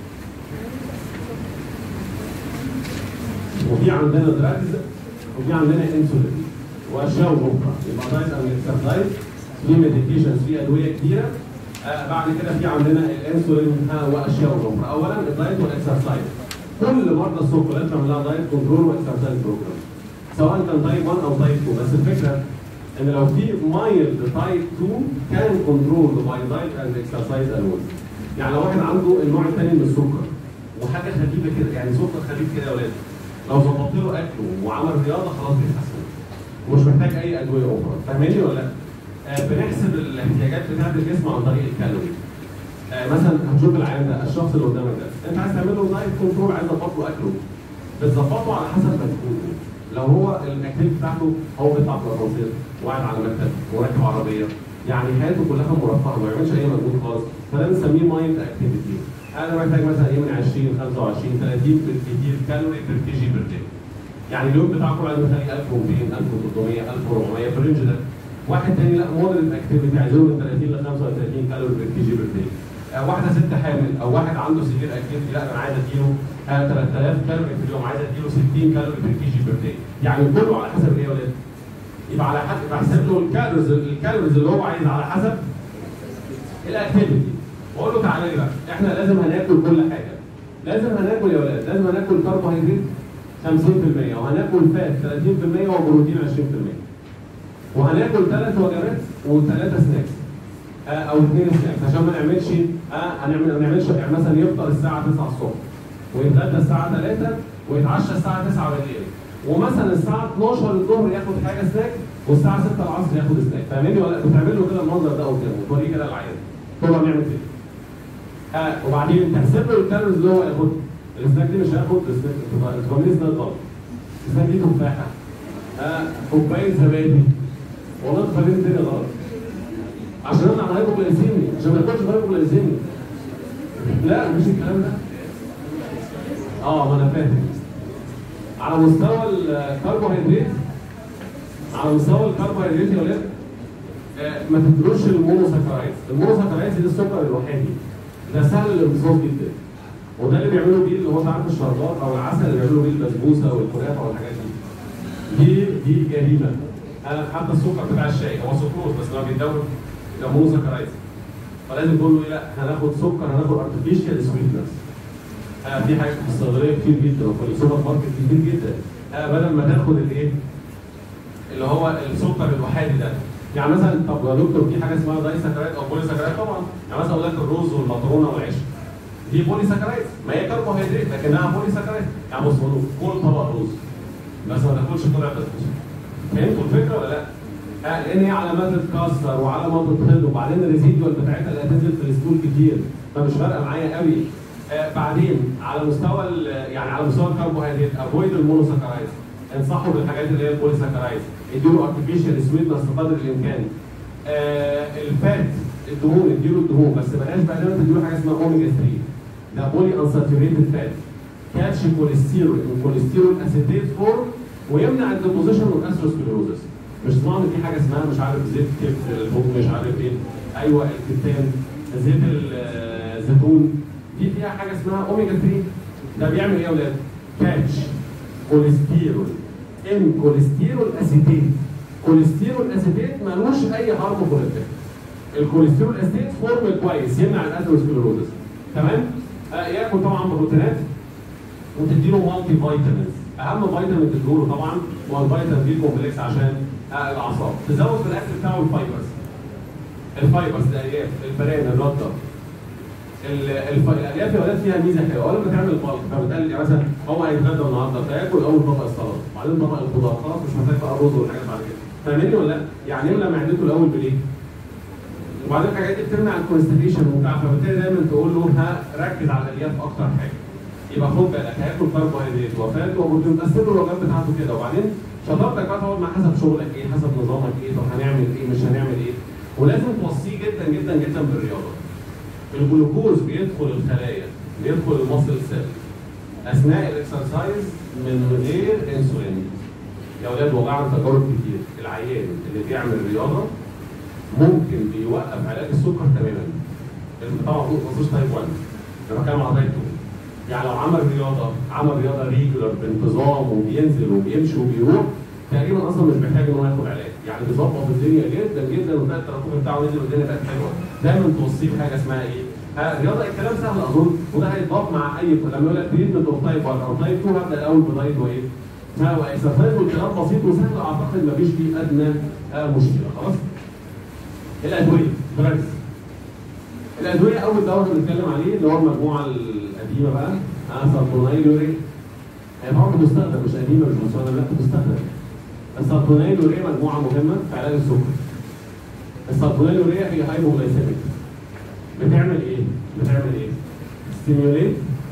وفي عندنا دراجز وفي عندنا انسولين واشياء اخرى يبقى دايت اند اكسرسايز في ميديكيشنز في ادويه كتيره آه بعد كده في عندنا الانسولين واشياء اخرى اولا الدايت والاكسرسايز كل مرضى السكر لازم نعمل لها دايت كنترول واكسرسايز بروجرام سواء كان تايب 1 او تايب 2 بس الفكره ان لو في مايلد تايب 2 كان كنترول باي دايت اند اكسرسايز الون يعني لو واحد عنده النوع الثاني من السكر وحاجه خفيفه كده يعني سكر خفيف كده يا ولاد لو ظبطت له اكله وعمل رياضه خلاص بيتحسن ومش محتاج اي ادويه اخرى فاهماني ولا لا؟ آه بنحسب الاحتياجات بتاعت الجسم عن طريق الكالوري آه مثلا هنشوف العيان ده الشخص اللي قدامك ده انت عايز تعمل له دايت كنترول عايز تظبط له اكله بتظبطه على حسب مجهوده لو هو الاكتيفيتي بتاعته هو بيطلع في الاسانسير وقاعد على مكتب وراكب عربيه يعني حياته كلها مرفهه ما يعملش اي مجهود خالص فده بنسميه مايند اكتيفيتي انا محتاج مثلا ايه من 20 25 30 بالكثير كالوري بير كي جي بير داي يعني اليوم بتاعكم لازم يخلي 1200 1300 1400 في الرينج ده واحد تاني لا مودرن اكتيفيتي عايزهم من 30 ل 35 كالوري بير كي جي بير داي واحده ست حامل او واحد عنده سيفير اكتيفيتي لا انا عايز اديله 3000 كالوري في اليوم عايز اديله 60 كالوري بير كي جي بير داي يعني كله على حسب ايه يا ولاد؟ يبقى على حسب بحسب له الكالوريز الكالوريز اللي هو عايز على حسب الاكتيفيتي واقول له تعالى لي بقى احنا لازم هناكل كل حاجه لازم هناكل يا ولاد لازم هناكل كربوهيدرات 50% وهناكل فات 30% وبروتين 20% وهناكل ثلاث وجبات وثلاثه سناكس آه او اثنين سناكس عشان ما نعملش آه هنعمل ما نعملش يعني مثلا يفطر الساعه 9 الصبح ويتغدى الساعه 3 ويتعشى الساعه 9 بالليل ومثلا الساعه 12 الظهر ياخد حاجه سناك والساعه 6 العصر ياخد سناك فاهمني ولا بتعمل له كده المنظر ده قدامه توريه كده العيان طبعا نعمل كده آه وبعدين تحسب له الكالوريز اللي هو ياخد السناك دي مش هياخد الفاميلي سناك غلط السناك دي تفاحه آه كوبايه زبادي والله تخليني الدنيا غلط عشان انا هايبوغلايسيمي عشان ما ياكلش هايبوغلايسيمي لا مش الكلام ده اه ما انا فاهم على مستوى الكربوهيدرات على مستوى الكربوهيدرات يا ولاد آه ما تدروش المونوساكرايز المونوساكرايز دي السكر الوحيدي ده سهل الامتصاص جدا وده اللي بيعملوا بيه اللي هو عارف الشربات او العسل اللي بيعملوا بيه البسبوسه والكنافه والحاجات دي دي دي جريمه آه حتى السكر بتاع الشاي هو سكروز بس لما بيتدور ده مونوساكرايز فلازم تقول له ايه لا هناخد سكر هناخد ارتفيشال سويتنس آه في حاجات في الصيدليه كتير جدا وفي السوبر ماركت كتير جدا آه بدل ما تاخد الايه اللي هو السكر الوحيدي ده يعني مثلا طب يا دكتور في حاجه اسمها داي سكرايت او بولي سكرايت طبعا يعني مثلا اقول لك الرز والمكرونه والعيش دي بولي سكرايت ما هي كربوهيدرات لكنها بولي سكرايت يعني بص بقول كل طبق رز بس ما تاكلش طلع بسبوسه فهمتوا الفكره ولا لا؟ آه لان هي على ما تتكسر وعلى ما تتخض وبعدين الريزيدوال بتاعتها اللي هتنزل في السكول كتير فمش فارقه معايا قوي آه بعدين على مستوى يعني على مستوى الكربوهيدرات افويد المونوساكرايز انصحوا بالحاجات اللي هي البوليساكرايز اديله ارتفيشال سويتنس بقدر الامكان آه الفات الدهون اديله الدهون بس بلاش بقى دايما تديله حاجه اسمها اوميجا 3 ده بولي انساتوريتد فات كاتش كوليسترول الكوليسترول اسيتيت فورم ويمنع الديبوزيشن والاثيروسكليروزس مش ضامن في حاجه اسمها مش عارف زيت كبد الفوق مش عارف ايه ايوه الكتان زيت الزيتون دي فيها حاجه اسمها اوميجا 3 ده بيعمل ايه يا اولاد؟ كاتش كوليسترول ان كوليسترول اسيتيت كوليسترول اسيتيت ملوش اي هارمفول افكت الكوليسترول اسيتيت فورم كويس يمنع الاثيروسكليروزس تمام؟ آه ياكل طبعا بروتينات وتديله مالتي فيتامينز اهم فيتامين تديله طبعا هو الفيتامين بي كومبلكس عشان آه الاعصاب تزود في الاكل بتاعه الفايبرز الفايبرز الالياف البرانه الرده الالياف يا ولاد فيها ميزه حلوه اول ما تعمل بالك فبتقلل يعني مثلا هو هيتغدى النهارده فياكل اول طبق السلطه وبعدين طبق الخضار خلاص مش محتاج بقى رز والحاجات بعد كده فاهمني ولا لا؟ يعني يملى معدته الاول بالايه؟ وبعدين الحاجات دي بتمنع الكونستيبيشن وبتاع فبالتالي دايما تقول له ها ركز على الالياف اكتر حاجه يبقى خد بالك هياكل كربوهيدرات وفات وبروتين قسم له الوجبات بتاعته كده وبعدين شطارتك بقى تقعد مع حسب شغلك ايه حسب نظامك ايه طب هنعمل ايه مش هنعمل ايه ولازم توصيه جدا جدا جدا بالرياضه الجلوكوز بيدخل الخلايا بيدخل المصل سيل اثناء الاكسرسايز من غير انسولين يا اولاد والله عن تجارب كتير العيان اللي بيعمل رياضه ممكن بيوقف علاج السكر تماما طبعا ما تبصوش تايب 1 انا بتكلم على تايب 2 يعني لو عمل رياضه عمل رياضه ريجولار بانتظام وبينزل وبيمشي وبيروح تقريبا اصلا مش محتاج ان هو ياخد علاج يعني بيظبط الدنيا جدا جدا وتلاقي التراكم بتاعه نزل والدنيا بقت حلوه دايما توصيه بحاجه اسمها ايه؟ ها رياضه الكلام سهل اظن وده هيتضاف مع اي لما يقول لك تريتمنت اوف تايب 1 او تايب 2 هبدا الاول بدايت وايه؟ ها واكسرسايز والكلام بسيط وسهل اعتقد ما فيش فيه ادنى مشكله خلاص؟ الادويه دراجز الادويه اول دواء هنتكلم عليه اللي هو المجموعه القديمه بقى سالتونايلوري هي طبعا بتستخدم مش قديمه مش مستخدمه لا بتستخدم السالتونايلوري مجموعه مهمه في علاج السكر السالتونايلوري هي هايبوغلايسيميك بتعمل ايه؟ بتعمل ايه؟ ستيميوليت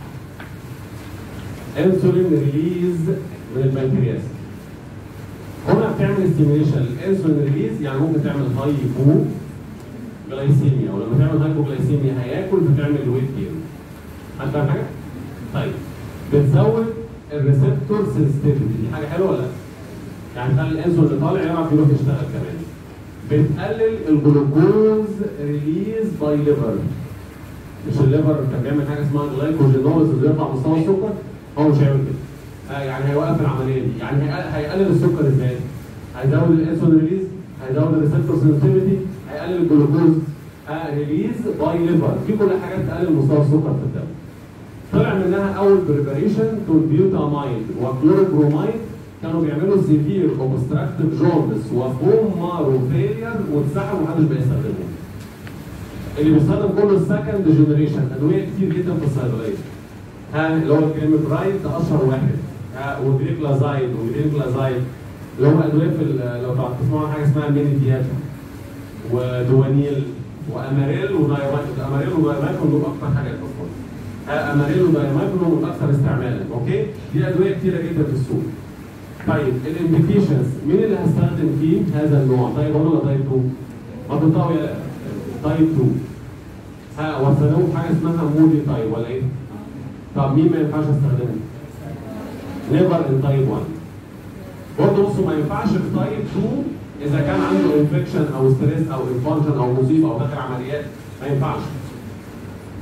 انسولين ريليز من البنكرياس هنا بتعمل ستيميوليشن الانسولين ريليز يعني ممكن تعمل هايبو جلايسيميا ولما تعمل هايبوجلايسيميا هياكل فتعمل ويت جين حد فاهم حاجه؟ طيب بتزود الريسبتور سنسيتيفيتي دي حاجه حلوه ولا لا؟ يعني تخلي الانسولين اللي طالع يعرف يروح يشتغل كمان بتقلل الجلوكوز ريليز باي ليفر مش الليفر كان بيعمل حاجه اسمها جلايكوجينوز اللي يرفع مستوى السكر هو مش هيعمل كده آه يعني هيوقف العمليه دي يعني هيقلل السكر ازاي؟ هيزود الانسولين ريليز هيزود الريسبتور سنسيتيفيتي هيقلل الجلوكوز آه ريليز باي ليفر في كل حاجات تقلل مستوى السكر في الدم طلع منها اول بريباريشن تو بيوتامايد وكلوروبرومايد كانوا بيعملوا سيفير اوبستراكتيف جوندس وبوم مارو فيلير واتسحبوا ومحدش بيستخدمهم. اللي بيستخدم كله السكند جنريشن ادويه كتير جدا في الصيدليه. ها اللي هو الكليمبرايد ده اشهر واحد. ها والجليكلازايد والجليكلازايد اللي هم ادويه في لو تسمعوا عن حاجه اسمها مينيتيات ودوانيل واماريل ودايمايكون اماريل ودايمايكون دول اكتر حاجات اصلا. اماريل ودايمايكون هم الاكثر استعمالا اوكي؟ دي ادويه كتيره جدا في السوق. طيب الانديكيشنز مين اللي هستخدم فيه هذا النوع تايب 1 ولا تايب 2 ما تنطقوا يا تايب 2 ها واستخدمه في حاجه اسمها مودي تايب ولا ايه طب مين ما ينفعش استخدمه نيفر ان تايب 1 برضه بصوا ما ينفعش في تايب 2 اذا كان عنده انفكشن او ستريس او انفارجن او مصيبه او داخل عمليات ما ينفعش